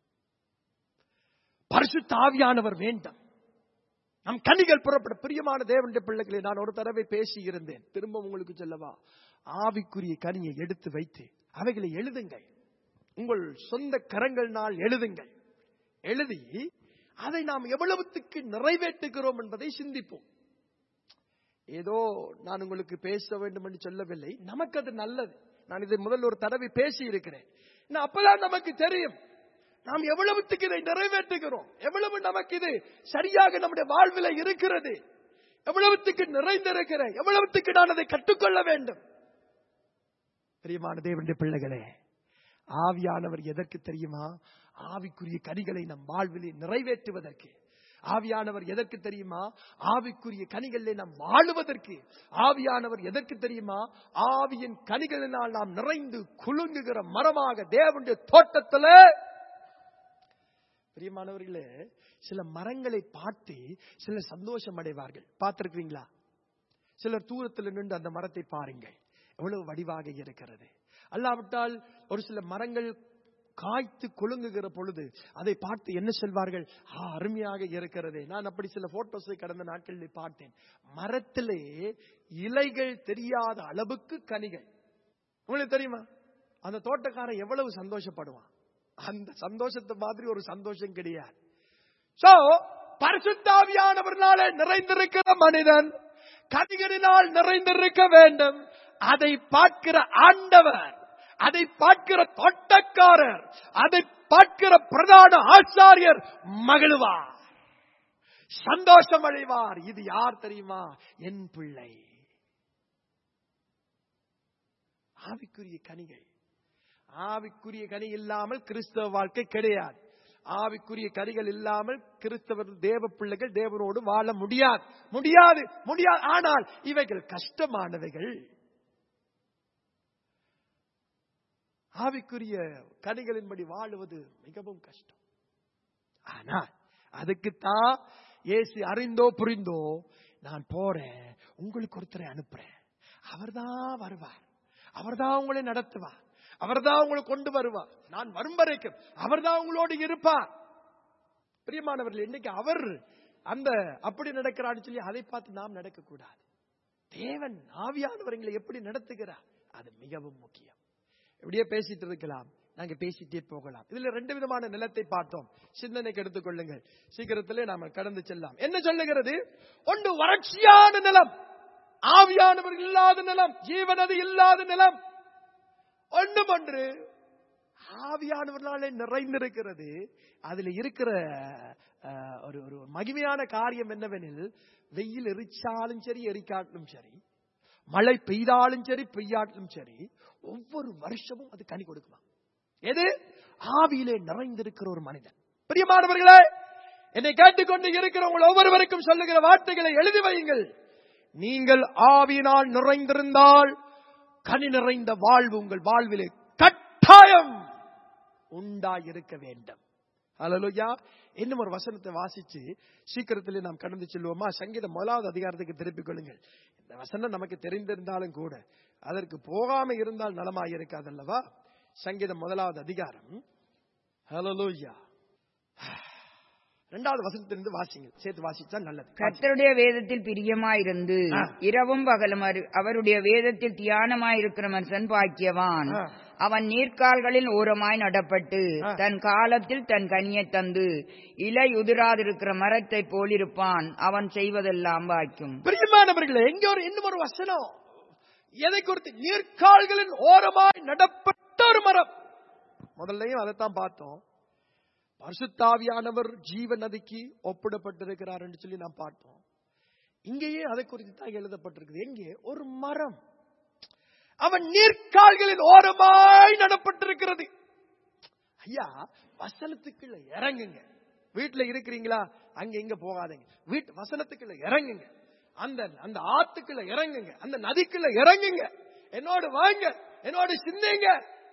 பரிசுத்த ஆவியானவர் வேண்டும் நம் கனிகள் புறப்பட பிரியமான தேவனுடைய பிள்ளைகளை நான் ஒரு தடவை பேசி இருந்தேன் திரும்ப உங்களுக்கு சொல்லவா ஆவிக்குரிய கனியை எடுத்து வைத்து அவைகளை எழுதுங்கள் உங்கள் சொந்த கரங்கள்னால் எழுதுங்கள் எழுதி அதை நாம் எவ்வளவுத்துக்கு நிறைவேற்றுகிறோம் என்பதை சிந்திப்போம் ஏதோ நான் உங்களுக்கு பேச வேண்டும் என்று சொல்லவில்லை நமக்கு அது நல்லது நான் இதை முதல்ல ஒரு தடவை பேசி இருக்கிறேன் இன்னும் அப்பதான் நமக்கு தெரியும் நாம் எவ்வளவுத்துக்கு இதை நிறைவேற்றுகிறோம் எவ்வளவு நமக்கு இது சரியாக நம்முடைய வாழ்வில இருக்கிறது எவ்வளவுத்துக்கு நிறைந்திருக்கிற எவ்வளவுத்துக்கு நான் அதை கற்றுக்கொள்ள வேண்டும் பிரியமான தேவனுடைய பிள்ளைகளே ஆவியானவர் எதற்கு தெரியுமா ஆவிக்குரிய கனிகளை நம் வாழ்விலே நிறைவேற்றுவதற்கு ஆவியானவர் எதற்கு தெரியுமா ஆவிக்குரிய கனிகளிலே நாம் வாழுவதற்கு ஆவியானவர் எதற்கு தெரியுமா ஆவியின் கனிகளினால் நாம் நிறைந்து குலுங்குகிற மரமாக தேவனுடைய தோட்டத்துல பிரியமானவர்களே சில மரங்களை பார்த்து சிலர் சந்தோஷம் அடைவார்கள் பார்த்திருக்கிறீங்களா சிலர் தூரத்தில் நின்று அந்த மரத்தை பாருங்கள் எவ்வளவு வடிவாக இருக்கிறது அல்லாவிட்டால் ஒரு சில மரங்கள் காய்த்து கொழுங்குகிற பொழுது அதை பார்த்து என்ன சொல்வார்கள் ஆ அருமையாக இருக்கிறது நான் அப்படி சில போட்டோஸை கடந்த நாட்களில் பார்த்தேன் மரத்திலே இலைகள் தெரியாத அளவுக்கு கனிகள் உங்களுக்கு தெரியுமா அந்த தோட்டக்காரன் எவ்வளவு சந்தோஷப்படுவான் அந்த சந்தோஷத்தை மாதிரி ஒரு சந்தோஷம் கிடையாது சோ பரிசுத்தாவியானவர்களாலே நிறைந்திருக்கிற மனிதன் கனிகளினால் நிறைந்திருக்க வேண்டும் அதை பார்க்கிற ஆண்டவர் அதை பார்க்கிற தோட்டக்காரர் அதை பார்க்கிற பிரதான ஆச்சாரியர் மகிழ்வார் சந்தோஷம் அடைவார் இது யார் தெரியுமா என் பிள்ளை ஆவிக்குரிய கனிகள் ஆவிக்குரிய கனி இல்லாமல் கிறிஸ்தவ வாழ்க்கை கிடையாது ஆவிக்குரிய கனிகள் இல்லாமல் கிறிஸ்தவர் தேவ பிள்ளைகள் தேவனோடு வாழ முடியாது முடியாது முடியாது ஆனால் இவைகள் கஷ்டமானவைகள் ஆவிக்குரிய கனிகளின்படி வாழுவது மிகவும் கஷ்டம் ஆனால் அதுக்குத்தான் ஏசு அறிந்தோ புரிந்தோ நான் போறேன் உங்களுக்கு ஒருத்தரை அனுப்புறேன் அவர்தான் வருவார் அவர்தான் உங்களை நடத்துவார் அவர்தான் உங்களை கொண்டு வருவார் நான் வரும் வரைக்கும் அவர்தான் உங்களோடு இருப்பார் பிரியமானவர்கள் இன்னைக்கு அவர் அந்த அப்படி நடக்கிறான்னு சொல்லி அதை பார்த்து நாம் நடக்கக்கூடாது தேவன் ஆவியானவர்களை எப்படி நடத்துகிறார் அது மிகவும் முக்கியம் இப்படியே பேசிட்டு இருக்கலாம் நாங்க பேசிட்டே போகலாம் இதுல ரெண்டு விதமான நிலத்தை பார்த்தோம் சிந்தனைக்கு எடுத்துக்கொள்ளுங்கள் சீக்கிரத்திலே நாம கடந்து செல்லலாம் என்ன சொல்லுகிறது ஒன்று வறட்சியான நிலம் ஆவியானவர்கள் இல்லாத நிலம் ஜீவனது இல்லாத நிலம் ஒன்றும் ஒன்று ஆவியானவர்களாலே நிறைந்திருக்கிறது அதுல இருக்கிற அஹ், ஒரு ஒரு மகிமையான காரியம் என்னவெனில் வெயில் எரிச்சாலும் சரி எரிக்காட்டிலும் சரி மழை பெய்தாலும் சரி பெய்யாட்டிலும் சரி ஒவ்வொரு வருஷமும் அது கனி கொடுக்குமா எது ஆவியிலே நிறைந்திருக்கிற ஒரு மனிதன் பிரியமானவர்களே என்னை கேட்டுக்கொண்டு இருக்கிற உங்கள் ஒவ்வொருவருக்கும் சொல்லுகிற வார்த்தைகளை எழுதி வையுங்கள் நீங்கள் ஆவியினால் நிறைந்திருந்தால் கனி நிறைந்த வாழ்வு உங்கள் வாழ்விலே கட்டாயம் உண்டாயிருக்க வேண்டும் அல்லா இன்னும் ஒரு வசனத்தை வாசிச்சு சீக்கிரத்திலே நாம் கடந்து செல்வோமா சங்கீதம் முதலாவது அதிகாரத்துக்கு திருப்பிக் கொள்ளுங்கள் இந்த வசனம் நமக்கு தெரிந்திருந்தாலும் கூட அதற்கு போகாம இருந்தால் நலமாக இருக்காதல்லவா சங்கீதம் முதலாவது அதிகாரம் ஹalleluya இரண்டாவது வசனத்திலிருந்து வாசிங்க சேர்த்து வாசிச்சா நல்லது கர்த்தருடைய வேதத்தில் பிரியமாயிருந்து ஆ. இரவும் பகலும் அரு- அவருடைய வேதத்தில் தியானமாயிருக்கிற மனுஷன் பாக்கியவான் ஆ. அவன் நீர்க்கால்களில் ஓரமாய் நடப்பட்டு ஆ. தன் காலத்தில் தன் கனியை தந்து இலை உதிராதிருக்கிற மரத்தை போலிருப்பான் அவன் செய்வதெல்லாம் வாய்க்கும் பிரியமானவர்களே எங்க ஒரு இன்னும் ஒரு வசனம் எதை குறித்து நீர்க்கால்களின் ஓரமாய் நடப்பட்ட ஒரு மரம் முதல்லையும் அதைத்தான் பார்த்தோம் பரிசுத்தாவியானவர் ஜீவ நதிக்கு ஒப்பிடப்பட்டிருக்கிறார் என்று சொல்லி நாம் பார்த்தோம் இங்கேயே அதை குறித்து தான் எழுதப்பட்டிருக்குது எங்கே ஒரு மரம் அவன் நீர்க்கால்களின் ஓரமாய் நடப்பட்டிருக்கிறது ஐயா வசனத்துக்குள்ள இறங்குங்க வீட்டுல இருக்கிறீங்களா அங்க இங்க போகாதீங்க வீட்டு வசனத்துக்குள்ள இறங்குங்க அந்த அந்த ஆத்துக்குள்ள இறங்குங்க அந்த நதிக்குள்ள இறங்குங்க என்னோடு வாங்க என்னோடு சிந்திங்க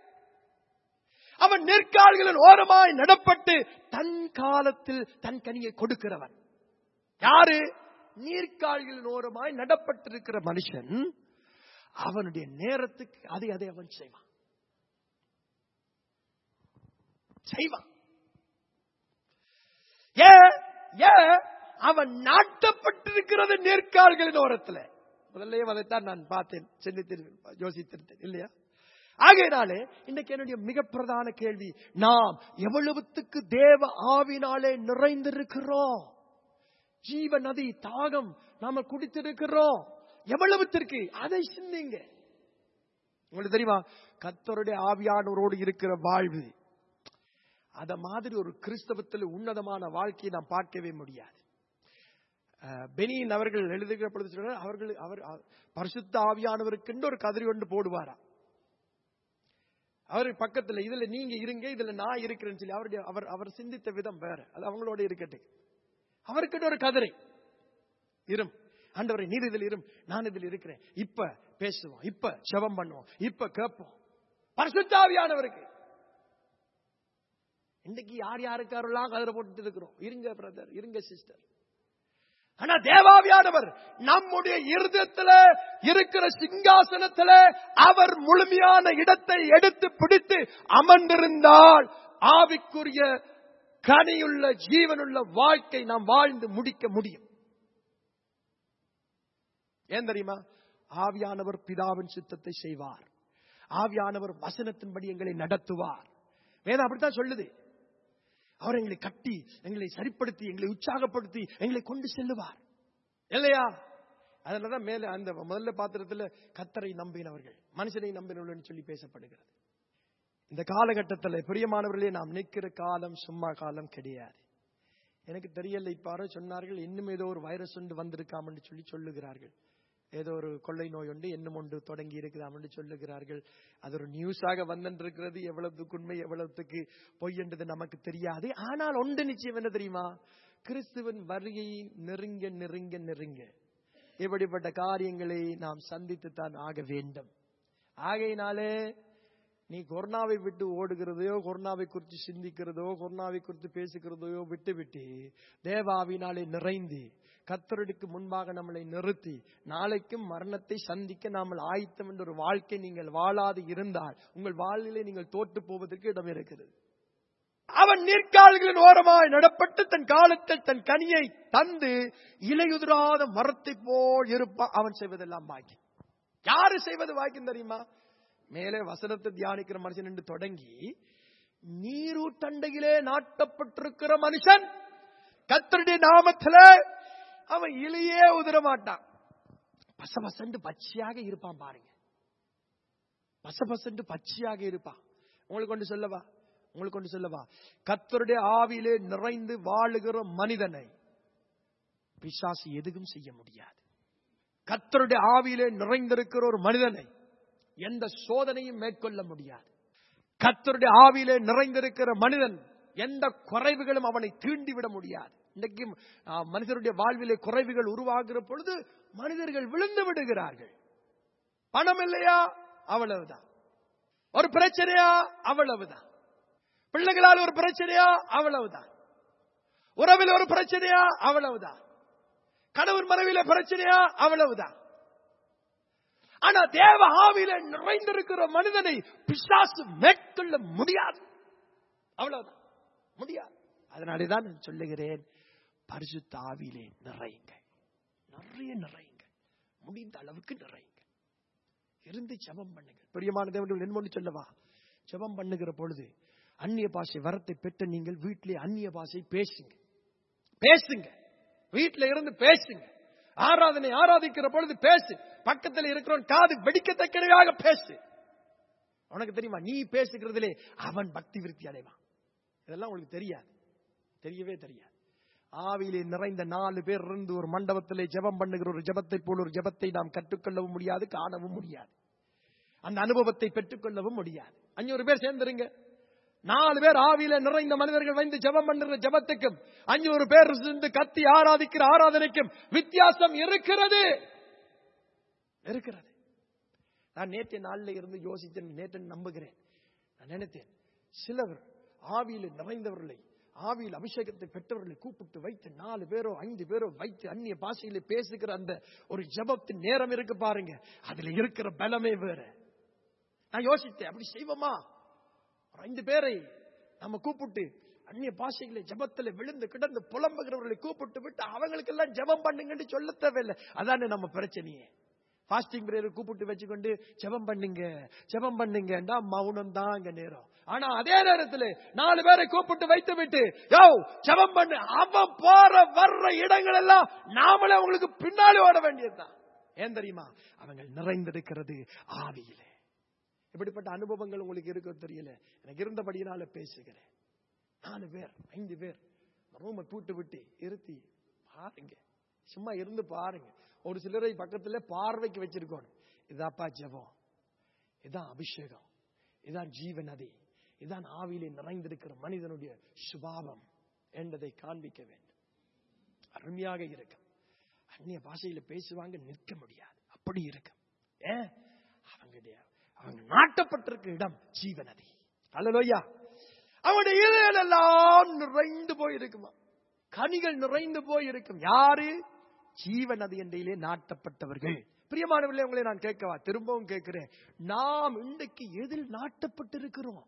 அவன் நெற்கால்களின் ஓரமாய் நடப்பட்டு தன் காலத்தில் தன் கனியை கொடுக்கிறவன் யாரு நீர்க்கால்களின் ஓரமாய் நடப்பட்டிருக்கிற மனுஷன் அவனுடைய நேரத்துக்கு அதை அதை அவன் செய்வான் செய்வான் ஏன் ஏன் அவன் நாட்டப்பட்டிருக்கிறது நேர்கால்களின் ஓரத்துல முதல்ல அதைத்தான் நான் பார்த்தேன் சிந்தித்தேன் யோசித்திருந்தேன் இல்லையா ஆகையினாலே இன்னைக்கு என்னுடைய மிக பிரதான கேள்வி நாம் எவ்வளவுத்துக்கு தேவ ஆவினாலே நிறைந்திருக்கிறோம் ஜீவ நதி தாகம் நாம குடித்திருக்கிறோம் எவ்வளவுத்திற்கு அதை சிந்திங்க உங்களுக்கு தெரியுமா கத்தருடைய ஆவியானவரோடு இருக்கிற வாழ்வு அத மாதிரி ஒரு கிறிஸ்தவத்தில் உன்னதமான வாழ்க்கையை நாம் பார்க்கவே முடியாது அஹ், பெனியின் அவர்கள் எழுதுகிற பொழுது சொல்றார், அவர்கள் அவர் அ- பரிசுத்த ஆவியானவருக்கென்று ஒரு கதிரி ஒன்று போடுவாரா அவர் பக்கத்துல இதுல நீங்க இருங்க இதுல நான் இருக்கிறேன்னு சொல்லி அவருடைய அவர் அவர் சிந்தித்த விதம் வேற அது அவங்களோட இருக்கட்டும் அவருக்கிட்ட ஒரு கதிரை இரும் ஆண்டவரை நீர் இதில் இரும் நான் இதில் இருக்கிறேன் இப்ப பேசுவோம் இப்ப செபம் பண்ணுவோம் இப்ப கேட்போம் பரிசுத்தாவியானவருக்கு இன்னைக்கு யார் யாருக்காரெல்லாம் கதிரை போட்டுட்டு இருக்கிறோம் இருங்க பிரதர் இருங்க சிஸ்டர் ஆனா தேவாவியானவர் நம்முடைய இருதயத்துல இருக்கிற சிங்காசனத்துல அவர் முழுமையான இடத்தை எடுத்து பிடித்து அமர்ந்திருந்தால் ஆவிக்குரிய கனியுள்ள ஜீவனுள்ள வாழ்க்கை நாம் வாழ்ந்து முடிக்க முடியும் ஏன் தெரியுமா ஆவியானவர் பிதாவின் சித்தத்தை செய்வார் ஆவியானவர் வசனத்தின்படி எங்களை நடத்துவார் வேதம் அப்படித்தான் சொல்லுது அவர் எங்களை கட்டி எங்களை சரிப்படுத்தி எங்களை உற்சாகப்படுத்தி எங்களை கொண்டு செல்லுவார் இல்லையா அதனாலதான் மேல அந்த முதல்ல பாத்திரத்துல கத்தரை நம்பினவர்கள் மனுஷனை நம்பினவர்கள் சொல்லி பேசப்படுகிறது இந்த காலகட்டத்தில் பிரியமானவர்களே நாம் நிற்கிற காலம் சும்மா காலம் கிடையாது எனக்கு தெரியல இப்ப யாரோ சொன்னார்கள் இன்னும் ஏதோ ஒரு வைரஸ் ஒன்று வந்திருக்காம் என்று சொல்லி சொல்லுகிறார்கள் ஏதோ ஒரு கொள்ளை நோய் உண்டு இன்னும் ஒன்று தொடங்கி இருக்குதாம் என்று சொல்லுகிறார்கள் அது ஒரு நியூஸாக வந்திருக்கிறது எவ்வளவுக்கு உண்மை எவ்வளவுக்கு பொய் என்றது நமக்கு தெரியாது ஆனால் ஒன்று நிச்சயம் என்ன தெரியுமா கிறிஸ்துவின் வருகை நெருங்க நெருங்க நெருங்க இப்படிப்பட்ட காரியங்களை நாம் சந்தித்து தான் ஆக வேண்டும் ஆகையினாலே நீ கொரோனாவை விட்டு ஓடுகிறதையோ கொரோனாவை குறித்து சிந்திக்கிறதோ கொரோனாவை குறித்து பேசுகிறதையோ விட்டு விட்டு தேவாவினாலே நிறைந்து கத்தருடிக்கு முன்பாக நம்மளை நிறுத்தி நாளைக்கும் மரணத்தை சந்திக்க நாமல் ஆயத்தம் என்ற ஒரு வாழ்க்கை நீங்கள் வாழாது இருந்தால் உங்கள் வாழ்விலே நீங்கள் தோற்று போவதற்கு இடம் இருக்கிறது அவன் நீர்க்கால்களின் ஓரமாய் நடப்பட்டு தன் காலத்தில் தன் கனியை தந்து இலையுதிராத மரத்தை போல் இருப்பான் அவன் செய்வதெல்லாம் பாக்கியம் யாரு செய்வது பாக்கியம் தெரியுமா மேலே வசனத்தை தியானிக்கிற மனுஷன் என்று தொடங்கி நீரூட்டண்டையிலே நாட்டப்பட்டிருக்கிற மனுஷன் கத்தருடைய நாமத்துல அவன் இலையே உதிர மாட்டான் பசபசண்டு பச்சையாக இருப்பான் பாருங்க பசபசண்டு பச்சையாக இருப்பான் உங்களுக்கு கொண்டு சொல்லவா உங்களுக்கு கொண்டு சொல்லவா கத்தருடைய ஆவியிலே நிறைந்து வாழுகிற மனிதனை பிசாசு எதுவும் செய்ய முடியாது கத்தருடைய ஆவியிலே நிறைந்திருக்கிற ஒரு மனிதனை எந்த சோதனையும் மேற்கொள்ள முடியாது கத்தருடைய ஆவியிலே நிறைந்திருக்கிற மனிதன் எந்த குறைவுகளும் அவனை தீண்டிவிட முடியாது இன்றைக்கு ஆ, மனிதருடைய வாழ்விலே குறைவுகள் உருவாகிற பொழுது மனிதர்கள் விழுந்து விடுகிறார்கள் பணம் இல்லையா அவ்வளவுதான் ஒரு பிரச்சனையா அவ்வளவுதான் பிள்ளைகளால் ஒரு பிரச்சனையா அவ்வளவுதான் உறவில் ஒரு பிரச்சனையா அவ்வளவுதான் கணவன் மனைவியில பிரச்சனையா அவ்வளவுதான் ஆனா தேவ ஆவியில நிறைந்திருக்கிற மனிதனை பிசாசு மேற்கொள்ள முடியாது அவ்வளவுதான் முடியாது அதனாலே தான் நான் சொல்லுகிறேன் பரிசுத்த ஆவியிலே நிறையுங்க நிறைய நிறையுங்க முடிந்த அளவுக்கு நிறையுங்க இருந்து ஜெபம் பண்ணுங்க பிரியமான தேவன் என்ன சொல்லவா ஜெபம் பண்ணுகிற பொழுது அந்நிய பாஷை வரத்தை பெற்ற நீங்கள் வீட்டிலே அந்நிய பாஷை பேசுங்க பேசுங்க வீட்டில இருந்து பேசுங்க ஆராதனை ஆராதிக்கிற பொழுது பேசு பக்கத்தில் இருக்கிறவன் காது வெடிக்கத்தக்கதாக பேசு உனக்கு தெரியுமா நீ பேசுகிறதிலே அவன் பக்தி விருத்தி அடைவான் இதெல்லாம் உங்களுக்கு தெரியாது தெரியவே தெரியாது ஆவியிலே நிறைந்த நாலு பேர் இருந்து ஒரு மண்டபத்திலே ஜெபம் பண்ணுகிற ஒரு ஜெபத்தை போல ஒரு ஜெபத்தை நாம் கற்றுக்கொள்ளவும் முடியாது காணவும் முடியாது அந்த அனுபவத்தை பெற்றுக்கொள்ளவும் முடியாது அஞ்சூறு பேர் சேர்ந்துருங்க நாலு பேர் ஆவியில நிறைந்த மனிதர்கள் வந்து ஜெபம் பண்ணுற ஜெபத்துக்கும் அஞ்சூறு பேர் இருந்து கத்தி ஆராதிக்கிற ஆராதனைக்கும் வித்தியாசம் இருக்கிறது இருக்கிறது நான் நேற்றைய நாளில் இருந்து யோசித்தேன் நேற்று நம்புகிறேன் நான் நினைத்தேன் சிலர் ஆவியில நிறைந்தவர்களை ஆவியில் அபிஷேகத்தை பெற்றவர்களை கூப்பிட்டு வைத்து நாலு பேரோ ஐந்து பேரோ வைத்து அந்நிய பாஷையில பேசுகிற அந்த ஒரு ஜபத்தின் நேரம் இருக்கு பாருங்க அதுல இருக்கிற பலமே வேற நான் யோசித்தேன் அப்படி செய்வோமா ஒரு ஐந்து பேரை நம்ம கூப்பிட்டு அந்நிய பாஷைகளை ஜபத்துல விழுந்து கிடந்து புலம்புகிறவர்களை கூப்பிட்டு விட்டு அவங்களுக்கு எல்லாம் ஜபம் பண்ணுங்கன்னு சொல்ல தேவையில்லை அதானே நம்ம பிரச்சனையே ஃபாஸ்டிங் பிரேயர் கூப்பிட்டு வச்சுக்கொண்டு ஜெபம் பண்ணுங்க ஜெபம் பண்ணுங்கண்டா மௌனம் தான் அங்க நேரம் ஆனா அதே நேரத்துல நாலு பேரை கூப்பிட்டு வைத்து விட்டு யோ ஜெபம் பண்ணு அவன் போற வர்ற இடங்கள் எல்லாம் நாமளே அவங்களுக்கு பின்னாடி ஓட வேண்டியதுதான் ஏன் தெரியுமா அவங்க நிறைந்திருக்கிறது ஆவியிலே இப்படிப்பட்ட அனுபவங்கள் உங்களுக்கு இருக்க தெரியல எனக்கு இருந்தபடியினால பேசுகிறேன் நாலு பேர் ஐந்து பேர் ரூமை பூட்டு விட்டு இருத்தி பாருங்க சும்மா இருந்து பாருங்க ஒரு சிலரை பக்கத்துல பார்வைக்கு வச்சிருக்கோம் இதாப்பா ஜெபம் இதான் அபிஷேகம் இதான் ஜீவ நதி இதான் ஆவியிலே நிறைந்திருக்கிற மனிதனுடைய சுபாவம் என்பதை காண்பிக்க வேண்டும் அருமையாக இருக்கும் அந்நிய பாஷையில பேசுவாங்க நிற்க முடியாது அப்படி இருக்கும் ஏன் அவங்களுடைய அவங்க நாட்டப்பட்டிருக்க இடம் ஜீவ நதி அல்லலோயா அவனுடைய இதயம் எல்லாம் நிறைந்து போயிருக்குமா கனிகள் நிறைந்து போயிருக்கும் யாரு ஜீவ நதி என்றையிலே நாட்டப்பட்டவர்கள் பிரியமானவர்களே உங்களை நான் கேட்கவா திரும்பவும் கேட்கிறேன் நாம் இன்றைக்கு எதில் நாட்டப்பட்டிருக்கிறோம்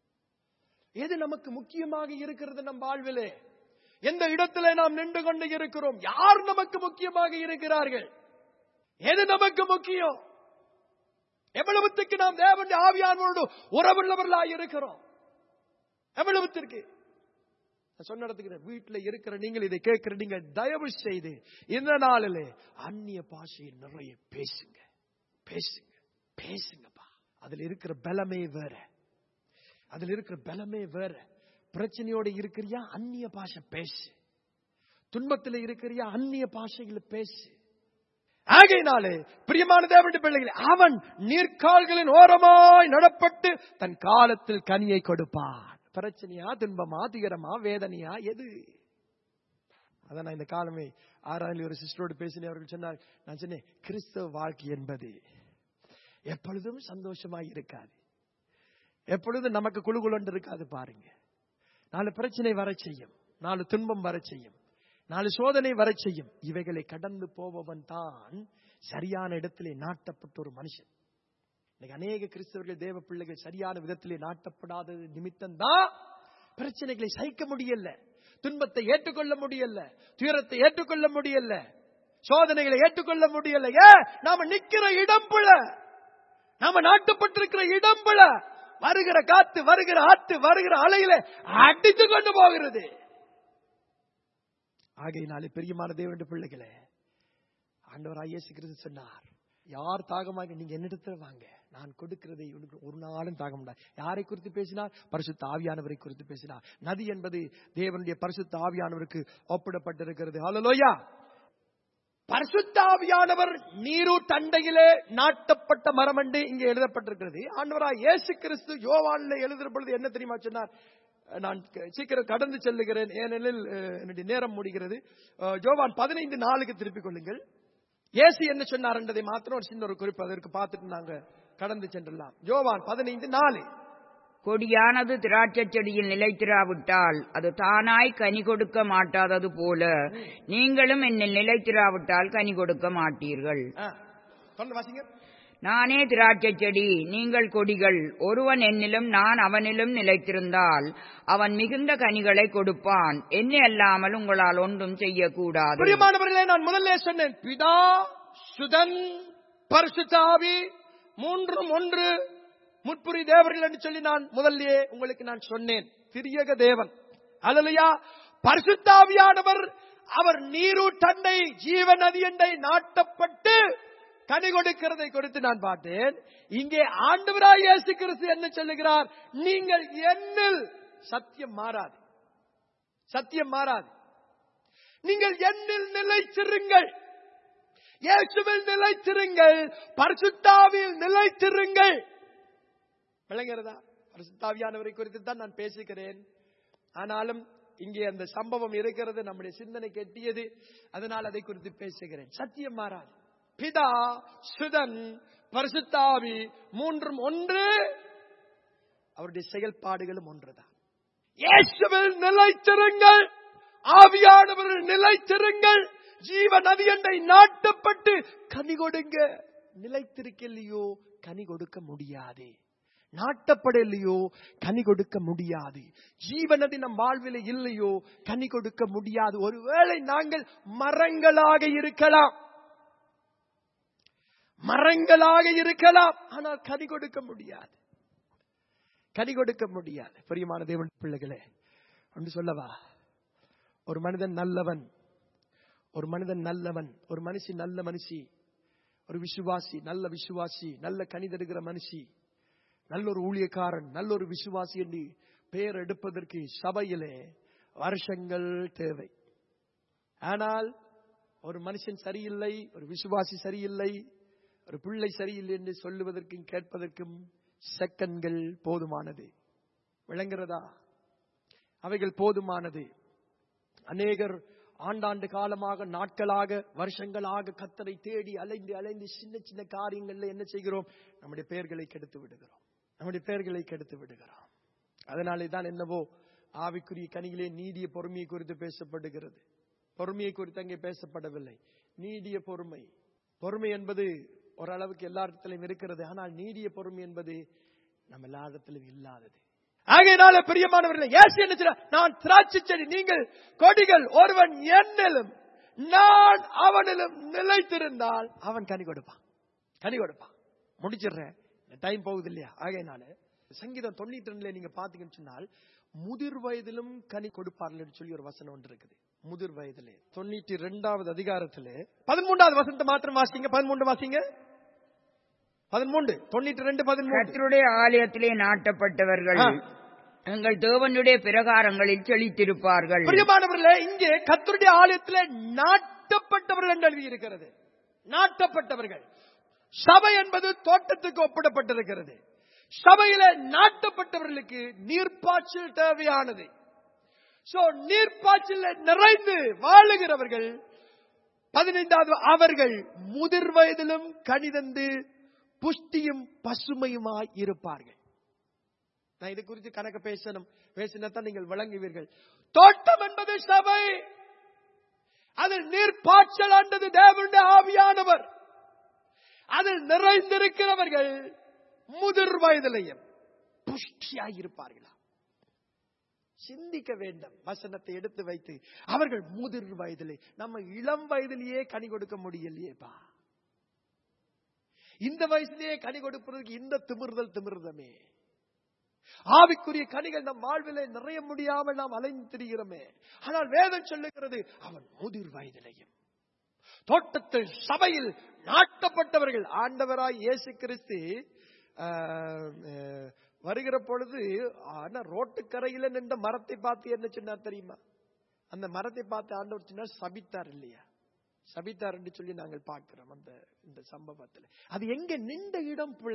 எது நமக்கு முக்கியமாக இருக்கிறது நம் வாழ்விலே எந்த இடத்துல நாம் நின்று கொண்டு இருக்கிறோம் யார் நமக்கு முக்கியமாக இருக்கிறார்கள் எது நமக்கு முக்கியம் எவ்வளவுத்துக்கு நாம் தேவனுடைய ஆவியானவரோடு உறவுள்ளவர்களாக இருக்கிறோம் எவ்வளவுத்திற்கு நான் சொன்ன இடத்துக்கு வீட்டுல இருக்கிற நீங்கள் இதை கேட்கிற நீங்க தயவு செய்து இந்த நாளிலே அந்நிய பாஷையை நிறைய பேசுங்க பேசுங்க பேசுங்கப்பா அதுல இருக்கிற பலமே வேற அதுல இருக்கிற பலமே வேற பிரச்சனையோட இருக்கிறியா அந்நிய பாஷை பேசு துன்பத்துல இருக்கிறியா அந்நிய பாஷைகளை பேசு ஆகையினாலே பிரியமான தேவனுடைய பிள்ளைகளே அவன் நீர்க்கால்களின் ஓரமாய் நடப்பட்டு தன் காலத்தில் கனியை கொடுப்பான் பிரச்சனையா துன்பமா துயரமா வேதனையா எது அதான் நான் இந்த காலமே ஆறாவது ஒரு சிஸ்டரோடு பேசினேன் அவர்கள் சொன்னார் நான் சொன்னேன் கிறிஸ்தவ வாழ்க்கை என்பது எப்பொழுதும் சந்தோஷமாய் இருக்காது எப்பொழுதும் நமக்கு குழுகுலண்டு இருக்காது பாருங்க நாலு பிரச்சனை வர செய்யும் நாலு துன்பம் வர செய்யும் நாலு சோதனை வர செய்யும் இவைகளை கடந்து போபவன் தான் சரியான இடத்திலே நாட்டப்பட்ட ஒரு மனுஷன் இன்னைக்கு அநேக கிறிஸ்தவர்கள் தேவ பிள்ளைகள் சரியான விதத்திலே நாட்டப்படாதது நிமித்தம் தான் பிரச்சனைகளை சகிக்க முடியல துன்பத்தை ஏற்றுக்கொள்ள முடியல துயரத்தை ஏற்றுக்கொள்ள முடியல சோதனைகளை ஏற்றுக்கொள்ள முடியல ஏன் நாம நிக்கிற இடம் பிழ நாம நாட்டுப்பட்டிருக்கிற இடம் பிழ வருகிற காத்து வருகிற ஆத்து வருகிற அலையில அடித்து கொண்டு போகிறது ஆகையினாலே பெரியமான தேவனுடைய பிள்ளைகளே ஆண்டவராக இயேசு கிறிஸ்து சொன்னார் யார் தாகமாக நீங்க என்னிடத்துல வாங்க நான் கொடுக்கிறதை உனக்கு ஒரு நாளும் தாக முடியாது யாரை குறித்து பேசினார் பரிசுத்த ஆவியானவரை குறித்து பேசினார் நதி என்பது தேவனுடைய பரிசுத்த ஆவியானவருக்கு ஒப்பிடப்பட்டிருக்கிறது ஹalleluya பரிசுத்த ஆவியானவர் நீரு தண்டையிலே நாட்டப்பட்ட மரம் என்று இங்கே எழுதப்பட்டிருக்கிறது ஆண்டவராக இயேசு கிறிஸ்து யோவான்ல எழுதுற பொழுது என்ன தெரியுமா சொன்னார் நான் சீக்கிரம் கடந்து செல்லுகிறேன் ஏனெனில் அஹ், என்னுடைய நேரம் முடிகிறது அஹ், யோவான் பதினைந்து நாளுக்கு திருப்பிக் கொள்ளுங்கள் இயேசு என்ன சொன்னார் என்றதை மாத்திரம் ஒரு சின்ன ஒரு குறிப்பு அதற்கு பார்த்துட்டு நாங்க கடந்து சென்றலாம் யோவான் பதினைந்து நாலு கொடியானது திராட்சைச் செடியில் நிலைத்திராவிட்டால் அது தானாய் கனி கொடுக்க மாட்டாதது போல நீங்களும் என்னில் நிலைத்திராவிட்டால் கனி கொடுக்க மாட்டீர்கள் ஆ, தொடர்ந்து வாசிங்க நானே திராட்சைச் செடி நீங்கள் கொடிகள் ஒருவன் என்னிலும் நான் அவனிலும் நிலைத்திருந்தால் அவன் மிகுந்த கனிகளை கொடுப்பான் என்னை அல்லாமல் உங்களால் ஒன்றும் செய்யக்கூடாது பிரியமானவர்களே நான் முதல்ல சொன்னேன் பிதா சுதன் பரிசுத்தாவி மூன்றும் ஒன்று முற்புரி தேவர்கள் என்று சொல்லி நான் முதல்லயே உங்களுக்கு நான் சொன்னேன் திரியக தேவன் அல்லலையா பரிசுத்தாவியானவர் அவர் நீரூட்டண்டை ஜீவ நதியண்டை நாட்டப்பட்டு கனி கொடுக்கிறதை குறித்து நான் பார்த்தேன் இங்கே ஆண்டவராய் இயேசு கிறிஸ்து என்ன சொல்லுகிறார் நீங்கள் என்னில் சத்தியம் மாறாது சத்தியம் மாறாது நீங்கள் என்னில் நிலைத்திருங்கள் இயேசுவில் நிலைத்திருங்கள் பரிசுத்தாவில் நிலைத்திருங்கள் விளங்குகிறதா பரிசுத்தாவியானவரை குறித்து தான் நான் பேசுகிறேன் ஆனாலும் இங்கே அந்த சம்பவம் இருக்கிறது நம்முடைய சிந்தனை கெட்டியது அதனால் அதை குறித்து பேசுகிறேன் சத்தியம் மாறாது பிதா சுதன் பரிசுத்தாவி மூன்றும் ஒன்று அவருடைய செயல்பாடுகளும் ஒன்றுதான் இயேசுவில் நிலைத்திருங்கள் ஆவியானவர் நிலைத்திருங்கள் ஜீவ நதியண்டை நாட்டப்பட்டு கனி கொடுங்க நிலைத்திருக்கலையோ கனி கொடுக்க முடியாது நாட்டப்படலையோ கனி கொடுக்க முடியாது ஜீவனதி நம் வாழ்வில் இல்லையோ கனி கொடுக்க முடியாது ஒருவேளை நாங்கள் மரங்களாக இருக்கலாம் மரங்களாக இருக்கலாம் ஆனால் கனி கொடுக்க முடியாது கனி கொடுக்க முடியாது பிரியமான தேவன் பிள்ளைகளே ஒன்று சொல்லவா ஒரு மனிதன் நல்லவன் ஒரு மனிதன் நல்லவன் ஒரு மனுஷி நல்ல மனுஷி ஒரு விசுவாசி நல்ல விசுவாசி நல்ல கனி தருகிற மனுஷி நல்ல ஒரு ஊழியக்காரன் நல்ல ஒரு விசுவாசி என்று பெயர் எடுப்பதற்கு சபையிலே வருஷங்கள் தேவை ஆனால் ஒரு மனுஷன் சரியில்லை ஒரு விசுவாசி சரியில்லை ஒரு பிள்ளை சரியில்லை என்று சொல்லுவதற்கும் கேட்பதற்கும் செகண்ட்கள் போதுமானது விளங்குறதா அவைகள் போதுமானது அநேகர் ஆண்டாண்டு காலமாக நாட்களாக வருஷங்களாக கத்தரை தேடி அலைந்து அலைந்து சின்ன சின்ன காரியங்கள்ல என்ன செய்கிறோம் நம்முடைய பெயர்களை கெடுத்து விடுகிறோம் நம்முடைய பெயர்களை கெடுத்து விடுகிறோம் அதனாலே தான் என்னவோ ஆவிக்குரிய கனியிலே நீடிய பொறுமையை குறித்து பேசப்படுகிறது பொறுமையை குறித்து அங்கே பேசப்படவில்லை நீடிய பொறுமை பொறுமை என்பது ஓரளவுக்கு எல்லா இடத்திலும் இருக்கிறது ஆனால் நீடிய பொறுமை என்பது நம்ம எல்லா இடத்திலும் இல்லாதது ஆகையினால பிரியமானவர்களே இயேசு என்ன சொல்றார்? நான் திராட்சை செடி நீங்கள் கொடிகள் ஒருவன் என்னிலும் நான் அவனிலும் நிலைத்திருந்தால் அவன் கனி கொடுப்பான் கனி கொடுப்பான் முடிச்சிடுறேன் டைம் போகுது இல்லையா ஆகையினால சங்கீதம் தொண்ணூத்தி ரெண்டுல நீங்க பாத்தீங்கன்னு சொன்னால் முதிர் வயதிலும் கனி கொடுப்பார்கள் சொல்லி ஒரு வசனம் ஒன்று இருக்குது முதிர் வயதிலே தொண்ணூத்தி ரெண்டாவது அதிகாரத்திலே பதிமூன்றாவது வசனத்தை மாத்திரம் வாசிங்க பதிமூன்று வாசிங்க பதிமூன்று தொண்ணூத்தி ரெண்டு பதிமூன்று கர்த்தருடைய ஆலயத்திலே நாட்டப்பட்டவர்கள் ஆ. எங்கள் தேவனுடைய பிரகாரங்களில் செழித்திருப்பார்கள் பிரியமானவர்களே இங்கே கத்தருடைய ஆலயத்திலே நாட்டப்பட்டவர்கள் என்று எழுதி இருக்கிறது நாட்டப்பட்டவர்கள் சபை என்பது தோட்டத்துக்கு ஒப்பிடப்பட்டிருக்கிறது சபையில நாட்டப்பட்டவர்களுக்கு நீர்ப்பாய்ச்சல் தேவையானது சோ நீர்ப்பாய்ச்சல் நிறைந்து வாழுகிறவர்கள் பதினைந்தாவது அவர்கள் முதிர் வயதிலும் கனிதந்து புஷ்டியும் பசுமையுமாய் இருப்பார்கள் நான் இது குறித்து கணக்கு பேசணும் பேசினத்தான் நீங்கள் விளங்குவீர்கள் தோட்டம் என்பது சபை அதில் நீர் பாய்ச்சல் ஆண்டது தேவனுடைய ஆவியானவர் அதில் நிறைந்திருக்கிறவர்கள் முதிர் வயதிலையும் புஷ்டியாய் இருப்பார்களா சிந்திக்க வேண்டும் வசனத்தை எடுத்து வைத்து அவர்கள் முதிர் வயதிலே நம்ம இளம் வயதிலேயே கனி கொடுக்க முடியலையேப்பா இந்த வயசுலயே கனி கொடுப்பதற்கு இந்த திமிர்தல் திமிர்தமே ஆவிக்குரிய கனிகள் நம் வாழ்விலே நிறைய முடியாமல் நாம் அலைந்து திரிகிறோமே ஆனால் வேதம் சொல்லுகிறது அவன் முதிர் வயதிலையும் தோட்டத்தில் சபையில் நாட்டப்பட்டவர்கள் ஆண்டவராய் இயேசு கிறிஸ்து ஆஹ், ஆஹ், வருகிற பொழுது ஆனா ரோட்டுக்கரையில நின்ற மரத்தை பார்த்து என்ன சொன்னார் தெரியுமா அந்த மரத்தை பார்த்து ஆண்டவர் சொன்னார் சபித்தார் இல்லையா சபித்தார் என்று சொல்லி நாங்கள் பார்க்கிறோம் அந்த இந்த சம்பவத்தில் அது எங்க நின்ற இடம் புல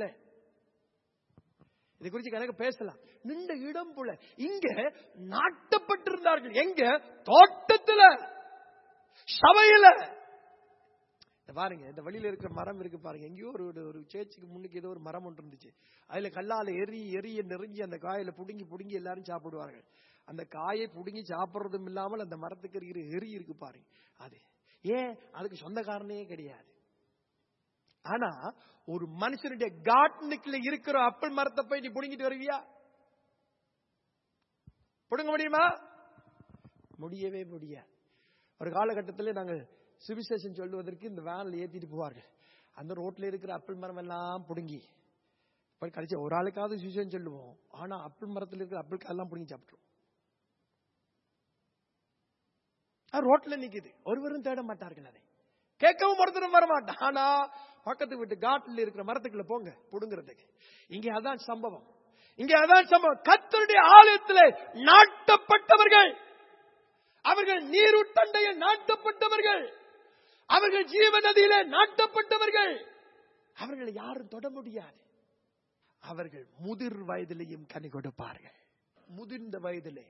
இது குறித்து கணக்கு பேசலாம் நின்ற இடம் புல இங்க நாட்டப்பட்டிருந்தார்கள் எங்க தோட்டத்துல சபையில இந்த பாருங்க இந்த வழியில இருக்கிற மரம் இருக்கு பாருங்க எங்கேயோ ஒரு ஒரு- ஒரு சேர்ச்சுக்கு முன்னுக்கு ஏதோ ஒரு மரம் ஒன்று இருந்துச்சு அதுல கல்லால எரி எரிய நெருங்கி அந்த காயில புடுங்கி புடுங்கி எல்லாரும் சாப்பிடுவார்கள் அந்த காயை புடுங்கி சாப்பிடுறதும் இல்லாமல் அந்த மரத்துக்கு இருக்கிற எரி இருக்கு பாருங்க அது ஏன் அதுக்கு சொந்தக்காரனே கிடையாது ஆனா ஒரு மனுஷனுடைய கார்டனுக்குள்ள இருக்கிற அப்பல் மரத்தை போய் நீ புடுங்கிட்டு வருவியா புடுங்க முடியுமா முடியவே முடியாது ஒரு காலகட்டத்தில் நாங்கள் சுவிசேஷன் சொல்லுவதற்கு இந்த வேன்ல ஏத்திட்டு போவார்கள் அந்த ரோட்ல இருக்கிற அப்பிள் மரம் எல்லாம் புடுங்கி இப்ப கடைசி ஒரு ஆளுக்காவது சுவிசேஷன் சொல்லுவோம் ஆனா அப்பிள் மரத்தில் இருக்கிற அப்பிள் காயெல்லாம் புடுங்கி சாப்பிட்டுருவோம் அது ரோட்ல நிக்குது ஒருவரும் தேட மாட்டார்கள் அதை கேட்கவும் ஒருத்தரும் வர மாட்டான் ஆனா பக்கத்து வீட்டு காட்டில் இருக்கிற மரத்துக்குள்ள போங்க புடுங்கிறதுக்கு இங்க அதான் சம்பவம் இங்க அதான் சம்பவம் கத்தருடைய ஆலயத்திலே நாட்டப்பட்டவர்கள் அவர்கள் நீருட்டண்டையில் நாட்டப்பட்டவர்கள் அவர்கள் ஜீவ நதியிலே நாட்டப்பட்டவர்கள் அவர்களை யாரும் தொட முடியாது அவர்கள் முதிர் வயதிலையும் கனி கொடுப்பார்கள் முதிர்ந்த வயதிலே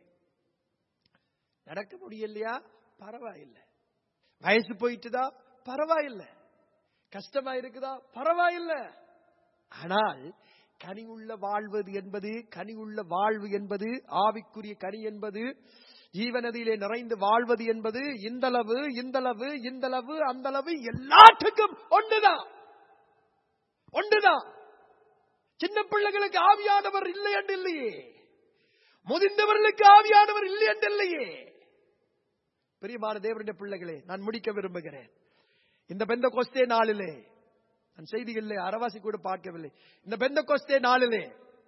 நடக்க முடியலையா பரவாயில்லை வயசு போயிட்டுதா பரவாயில்லை கஷ்டமா இருக்குதா பரவாயில்லை ஆனால் கனி உள்ள வாழ்வது என்பது கனி உள்ள வாழ்வு என்பது ஆவிக்குரிய கனி என்பது ஜீவநதியிலே நிறைந்து வாழ்வது என்பது இந்தளவு இந்தளவு இந்தளவு அந்தளவு எல்லாத்துக்கும் ஒன்றுதான் ஒன்றுதான் சின்ன பிள்ளைகளுக்கு ஆவியானவர் இல்லை என்று இல்லையே முதிர்ந்தவர்களுக்கு ஆவியானவர் இல்லை என்று இல்லையே பிரியமான தேவனுடைய பிள்ளைகளே நான் முடிக்க விரும்புகிறேன் இந்த பெந்த கொஸ்தே நாளிலே நான் செய்திகளிலே அரவாசி கூட பார்க்கவில்லை இந்த பெந்த கொஸ்தே நாளிலே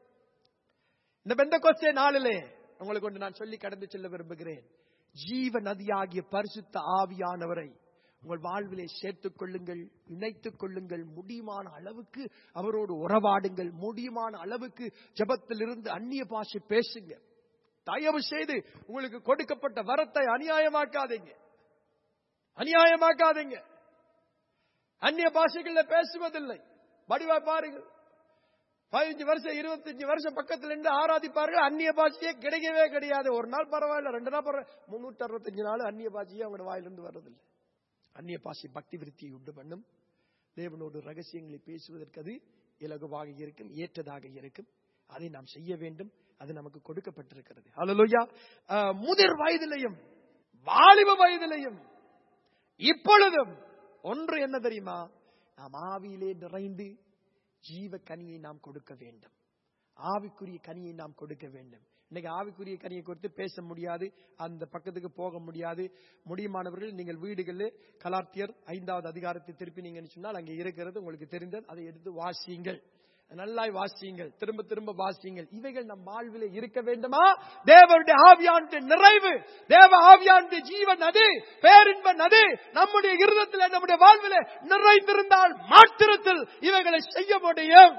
இந்த பெந்த கொஸ்தே நாளிலே உங்களுக்கு ஒன்று நான் சொல்லி கடந்து செல்ல விரும்புகிறேன் ஜீவ நதியாகிய பரிசுத்த ஆவியானவரை உங்கள் வாழ்விலே சேர்த்துக் கொள்ளுங்கள் இணைத்துக் கொள்ளுங்கள் முடியுமான அளவுக்கு அவரோடு உறவாடுங்கள் முடியுமான அளவுக்கு ஜபத்திலிருந்து அந்நிய பாஷை பேசுங்க தயவு செய்து உங்களுக்கு கொடுக்கப்பட்ட வரத்தை அநியாயமாக்காதீங்க அநியாயமாக்காதீங்க அந்நிய பாஷைகள்ல பேசுவதில்லை வடிவா பாருங்கள் பதினஞ்சு வருஷம் இருபத்தஞ்சு வருஷம் பக்கத்துல இருந்து ஆராதிப்பார்கள் அந்நிய பாஷையே கிடைக்கவே கிடையாது ஒரு நாள் பரவாயில்ல ரெண்டு நாள் பரவாயில்ல முன்னூத்தி அறுபத்தஞ்சு நாள் அந்நிய பாஷையே அவங்க வாயிலிருந்து வர்றதில்லை அந்நிய பாஷை பக்தி விருத்தியை உண்டு பண்ணும் தேவனோடு ரகசியங்களை பேசுவதற்கு அது இலகுவாக இருக்கும் ஏற்றதாக இருக்கும் அதை நாம் செய்ய வேண்டும் அது நமக்கு கொடுக்கப்பட்டிருக்கிறது அலலுயா முதிர் வயதிலையும் வாலிப வயதிலையும் இப்பொழுதும் ஒன்று என்ன தெரியுமா நாம் ஆவியிலே நிறைந்து ஜீவ கனியை நாம் கொடுக்க வேண்டும் ஆவிக்குரிய கனியை நாம் கொடுக்க வேண்டும் இன்னைக்கு ஆவிக்குரிய கனியை கொடுத்து பேச முடியாது அந்த பக்கத்துக்கு போக முடியாது முடியுமானவர்கள் நீங்கள் வீடுகளில் கலாத்தியர் ஐந்தாவது அதிகாரத்தை திருப்பி நீங்க சொன்னால் அங்கே இருக்கிறது உங்களுக்கு தெரிந்தது அதை எடுத்து வாசியுங்கள் நல்லாய் வாசியுங்கள் திரும்ப திரும்ப வாசியுங்கள் இவைகள் நம் வாழ்விலே இருக்க வேண்டுமா தேவனுடைய ஆவியானுடைய நிறைவு தேவ ஆவியானுடைய ஜீவன் நதி பேரின்ப நதி நம்முடைய இருதத்தில் நம்முடைய வாழ்விலே நிறைந்திருந்தால் மாத்திரத்தில் இவைகளை செய்ய முடியும்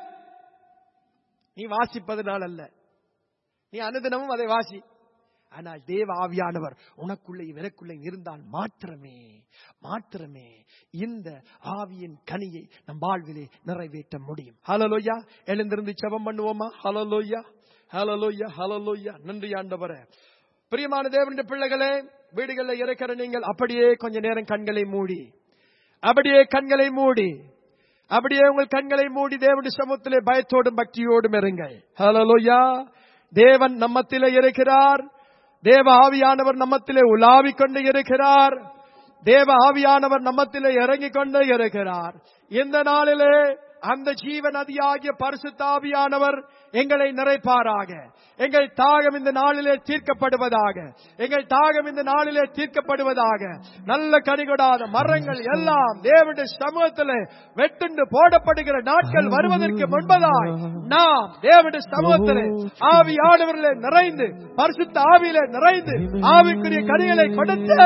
நீ வாசிப்பதனால் அல்ல நீ அனுதினமும் அதை வாசி ஆனால் தேவ ஆவியானவர் உனக்குள்ளே இவருக்குள்ளே இருந்தால் மாத்திரமே மாத்திரமே இந்த ஆவியின் கனியை நம் வாழ்விலே நிறைவேற்ற முடியும் ஹலலோயா எழுந்திருந்து செபம் பண்ணுவோமா ஹலலோயா ஹலலோயா ஹலலோயா நன்றி ஆண்டவர பிரியமான தேவனுடைய பிள்ளைகளே வீடுகளில் இறக்கிற நீங்கள் அப்படியே கொஞ்ச நேரம் கண்களை மூடி அப்படியே கண்களை மூடி அப்படியே உங்கள் கண்களை மூடி தேவனுடைய சமூகத்திலே பயத்தோடும் பக்தியோடும் இருங்கள் ஹலலோயா தேவன் நம்மத்திலே இருக்கிறார் தேவ ஆவியானவர் நம்மத்திலே உலாவிக் கொண்டு இருக்கிறார் தேவ ஆவியானவர் நம்மத்திலே இறங்கிக் கொண்டு இருக்கிறார் இந்த நாளிலே அந்த ஜீவ நதியாகிய பரிசுத்தாவியானவர் எங்களை நிறைப்பாராக எங்கள் தாகம் இந்த நாளிலே தீர்க்கப்படுவதாக எங்கள் தாகம் இந்த நாளிலே தீர்க்கப்படுவதாக நல்ல கனிகொடாத மரங்கள் எல்லாம் தேவனுடைய சமூகத்திலே வெட்டுண்டு போடப்படுகிற நாட்கள் வருவதற்கு முன்பதாய் நாம் தேவனுடைய சமூகத்திலே ஆவியானவர்களே நிறைந்து பரிசுத்த ஆவியிலே நிறைந்து ஆவிக்குரிய கனிகளை கொடுத்து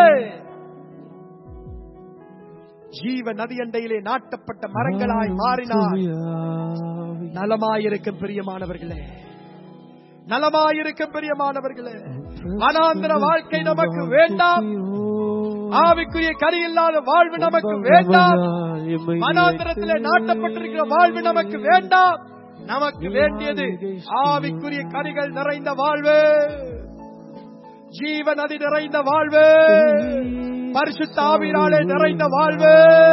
ஜீவ நதியண்டையிலே நாட்டப்பட்ட மரங்களாய் மாறினார் நலமாயிருக்கும் பிரியமானவர்களே நலமாயிருக்கும் பிரியமானவர்களே அனாந்திர வாழ்க்கை நமக்கு வேண்டாம் ஆவிக்குரிய கரி இல்லாத வாழ்வு நமக்கு வேண்டாம் மனாந்திரத்திலே நாட்டப்பட்டிருக்கிற வாழ்வு நமக்கு வேண்டாம் நமக்கு வேண்டியது ஆவிக்குரிய கரிகள் நிறைந்த வாழ்வு ஜீவ நதி நிறைந்த வாழ்வு பரிசுத்த ஆவியினாலே நிறைந்த வாழ்வு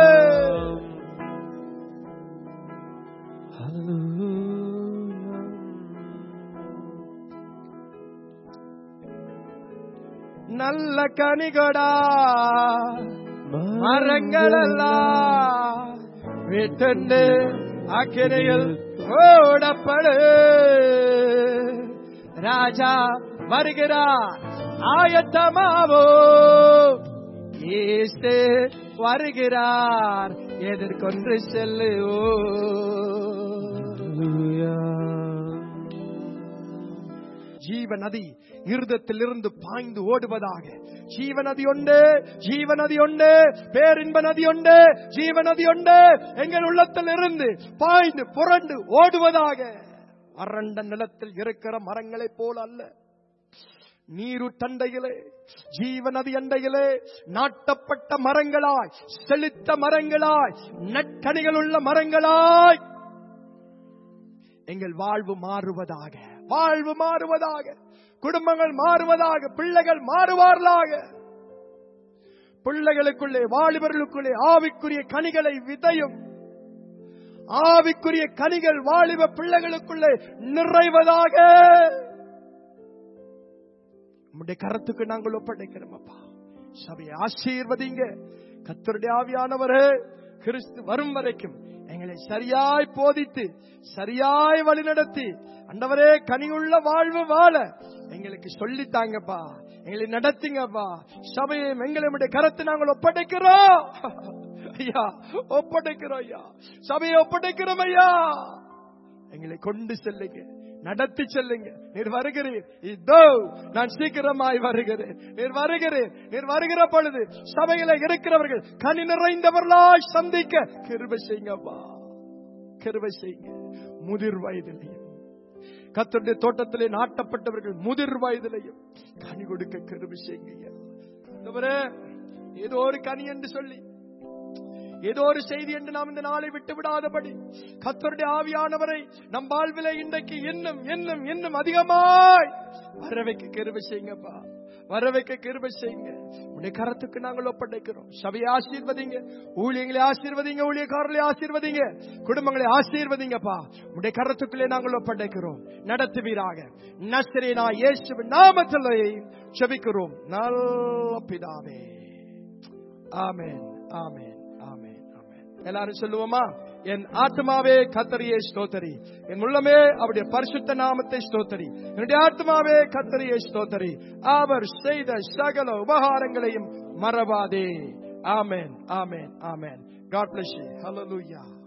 நல்ல கனிகொடா மரங்கள் எல்லாம் வீட்டென்று அக்கிரையில் ஓடப்படு ராஜா வருகிறார் ஆயத்தமாவோ இயேசு வருகிறார் எதிர்கொண்டு செல்லுவோ ஜீவ நதி இருதத்திலிருந்து பாய்ந்து ஓடுவதாக ஜீவ நதி உண்டு ஜீவ நதி உண்டு பேரின்ப நதி உண்டு ஜீவ நதி உண்டு எங்கள் உள்ளத்தில் இருந்து பாய்ந்து புரண்டு ஓடுவதாக வறண்ட நிலத்தில் இருக்கிற மரங்களைப் போல அல்ல நீருட்டண்டையிலே ஜீவ நதி அண்டையிலே நாட்டப்பட்ட மரங்களாய் செழித்த மரங்களாய் நற்கனிகள் உள்ள மரங்களாய் எங்கள் வாழ்வு மாறுவதாக வாழ்வு மாறுவதாக குடும்பங்கள் மாறுவதாக பிள்ளைகள் மாறுவார்களாக பிள்ளைகளுக்குள்ளே வாலிபர்களுக்குள்ளே ஆவிக்குரிய கனிகளை விதையும் ஆவிக்குரிய கனிகள் வாலிப பிள்ளைகளுக்குள்ளே நிறைவதாக உம்முடைய கரத்துக்கு நாங்கள் ஒப்படைக்கிறோம் அப்பா சபையை ஆசீர்வதிங்க கத்தருடைய ஆவியானவரே கிறிஸ்து வரும் வரைக்கும் எங்களை சரியாய் போதித்து சரியாய் வழிநடத்தி அண்டவரே கனியுள்ள வாழ்வு வாழ எங்களுக்கு சொல்லித்தாங்கப்பா எங்களை நடத்துங்கப்பா சபையை எங்களை கரத்து நாங்கள் ஒப்படைக்கிறோம் ஐயா ஒப்படைக்கிறோம் ஐயா சபையை ஒப்படைக்கிறோம் ஐயா எங்களை கொண்டு செல்லுங்க நடத்தி செல்லுங்க நீர் வருகிறீர் இதோ நான் சீக்கிரமாய் வருகிறேன் நீர் வருகிறேன் நீர் வருகிற பொழுது சபையில இருக்கிறவர்கள் கனி நிறைந்தவர்களாய் சந்திக்க கிருபை செய்யுங்கப்பா கிருபை செய்யுங்க முதிர் வயதிலையும் கத்தருடைய தோட்டத்திலே நாட்டப்பட்டவர்கள் முதிர் வயதிலையும் கனி கொடுக்க கிருபை செய்யுங்க ஆண்டவரே, ஏதோ ஒரு கனி என்று சொல்லி ஏதோ ஒரு செய்தி என்று நாம் இந்த நாளை விட்டு விடாதபடி கத்தருடைய ஆவியானவரை நம் வாழ்விலே இன்றைக்கு இன்னும் இன்னும் இன்னும் அதிகமாய் வரவைக்கு கிருபை செய்யுங்கப்பா வரவைக்க கிருபை செய்யுங்க உடைய கரத்துக்கு நாங்கள் ஒப்படைக்கிறோம் சபையை ஆசீர்வதிங்க ஊழியங்களை ஆசீர்வதிங்க ஊழியக்காரர்களை ஆசீர்வதிங்க குடும்பங்களை ஆசீர்வதிங்கப்பா உடைய கரத்துக்குள்ளே நாங்கள் ஒப்படைக்கிறோம் நடத்துவீராக நசரேனா இயேசுவின் நாமத்திலே செபிக்கிறோம் நல்ல பிதாவே ஆமென் ஆமென் ஆமென் ஆமென் எல்லாரும் சொல்லுவோமா என் ஆத்மாவே கத்தரியை ஸ்தோத்தரி என் உள்ளமே அவருடைய பரிசுத்த நாமத்தை ஸ்தோத்தரி என்னுடைய ஆத்மாவே கத்தரியை ஸ்தோத்தரி அவர் செய்த சகல உபகாரங்களையும் மறவாதே ஆமென் ஆமென் ஆமென் God bless you. Hallelujah.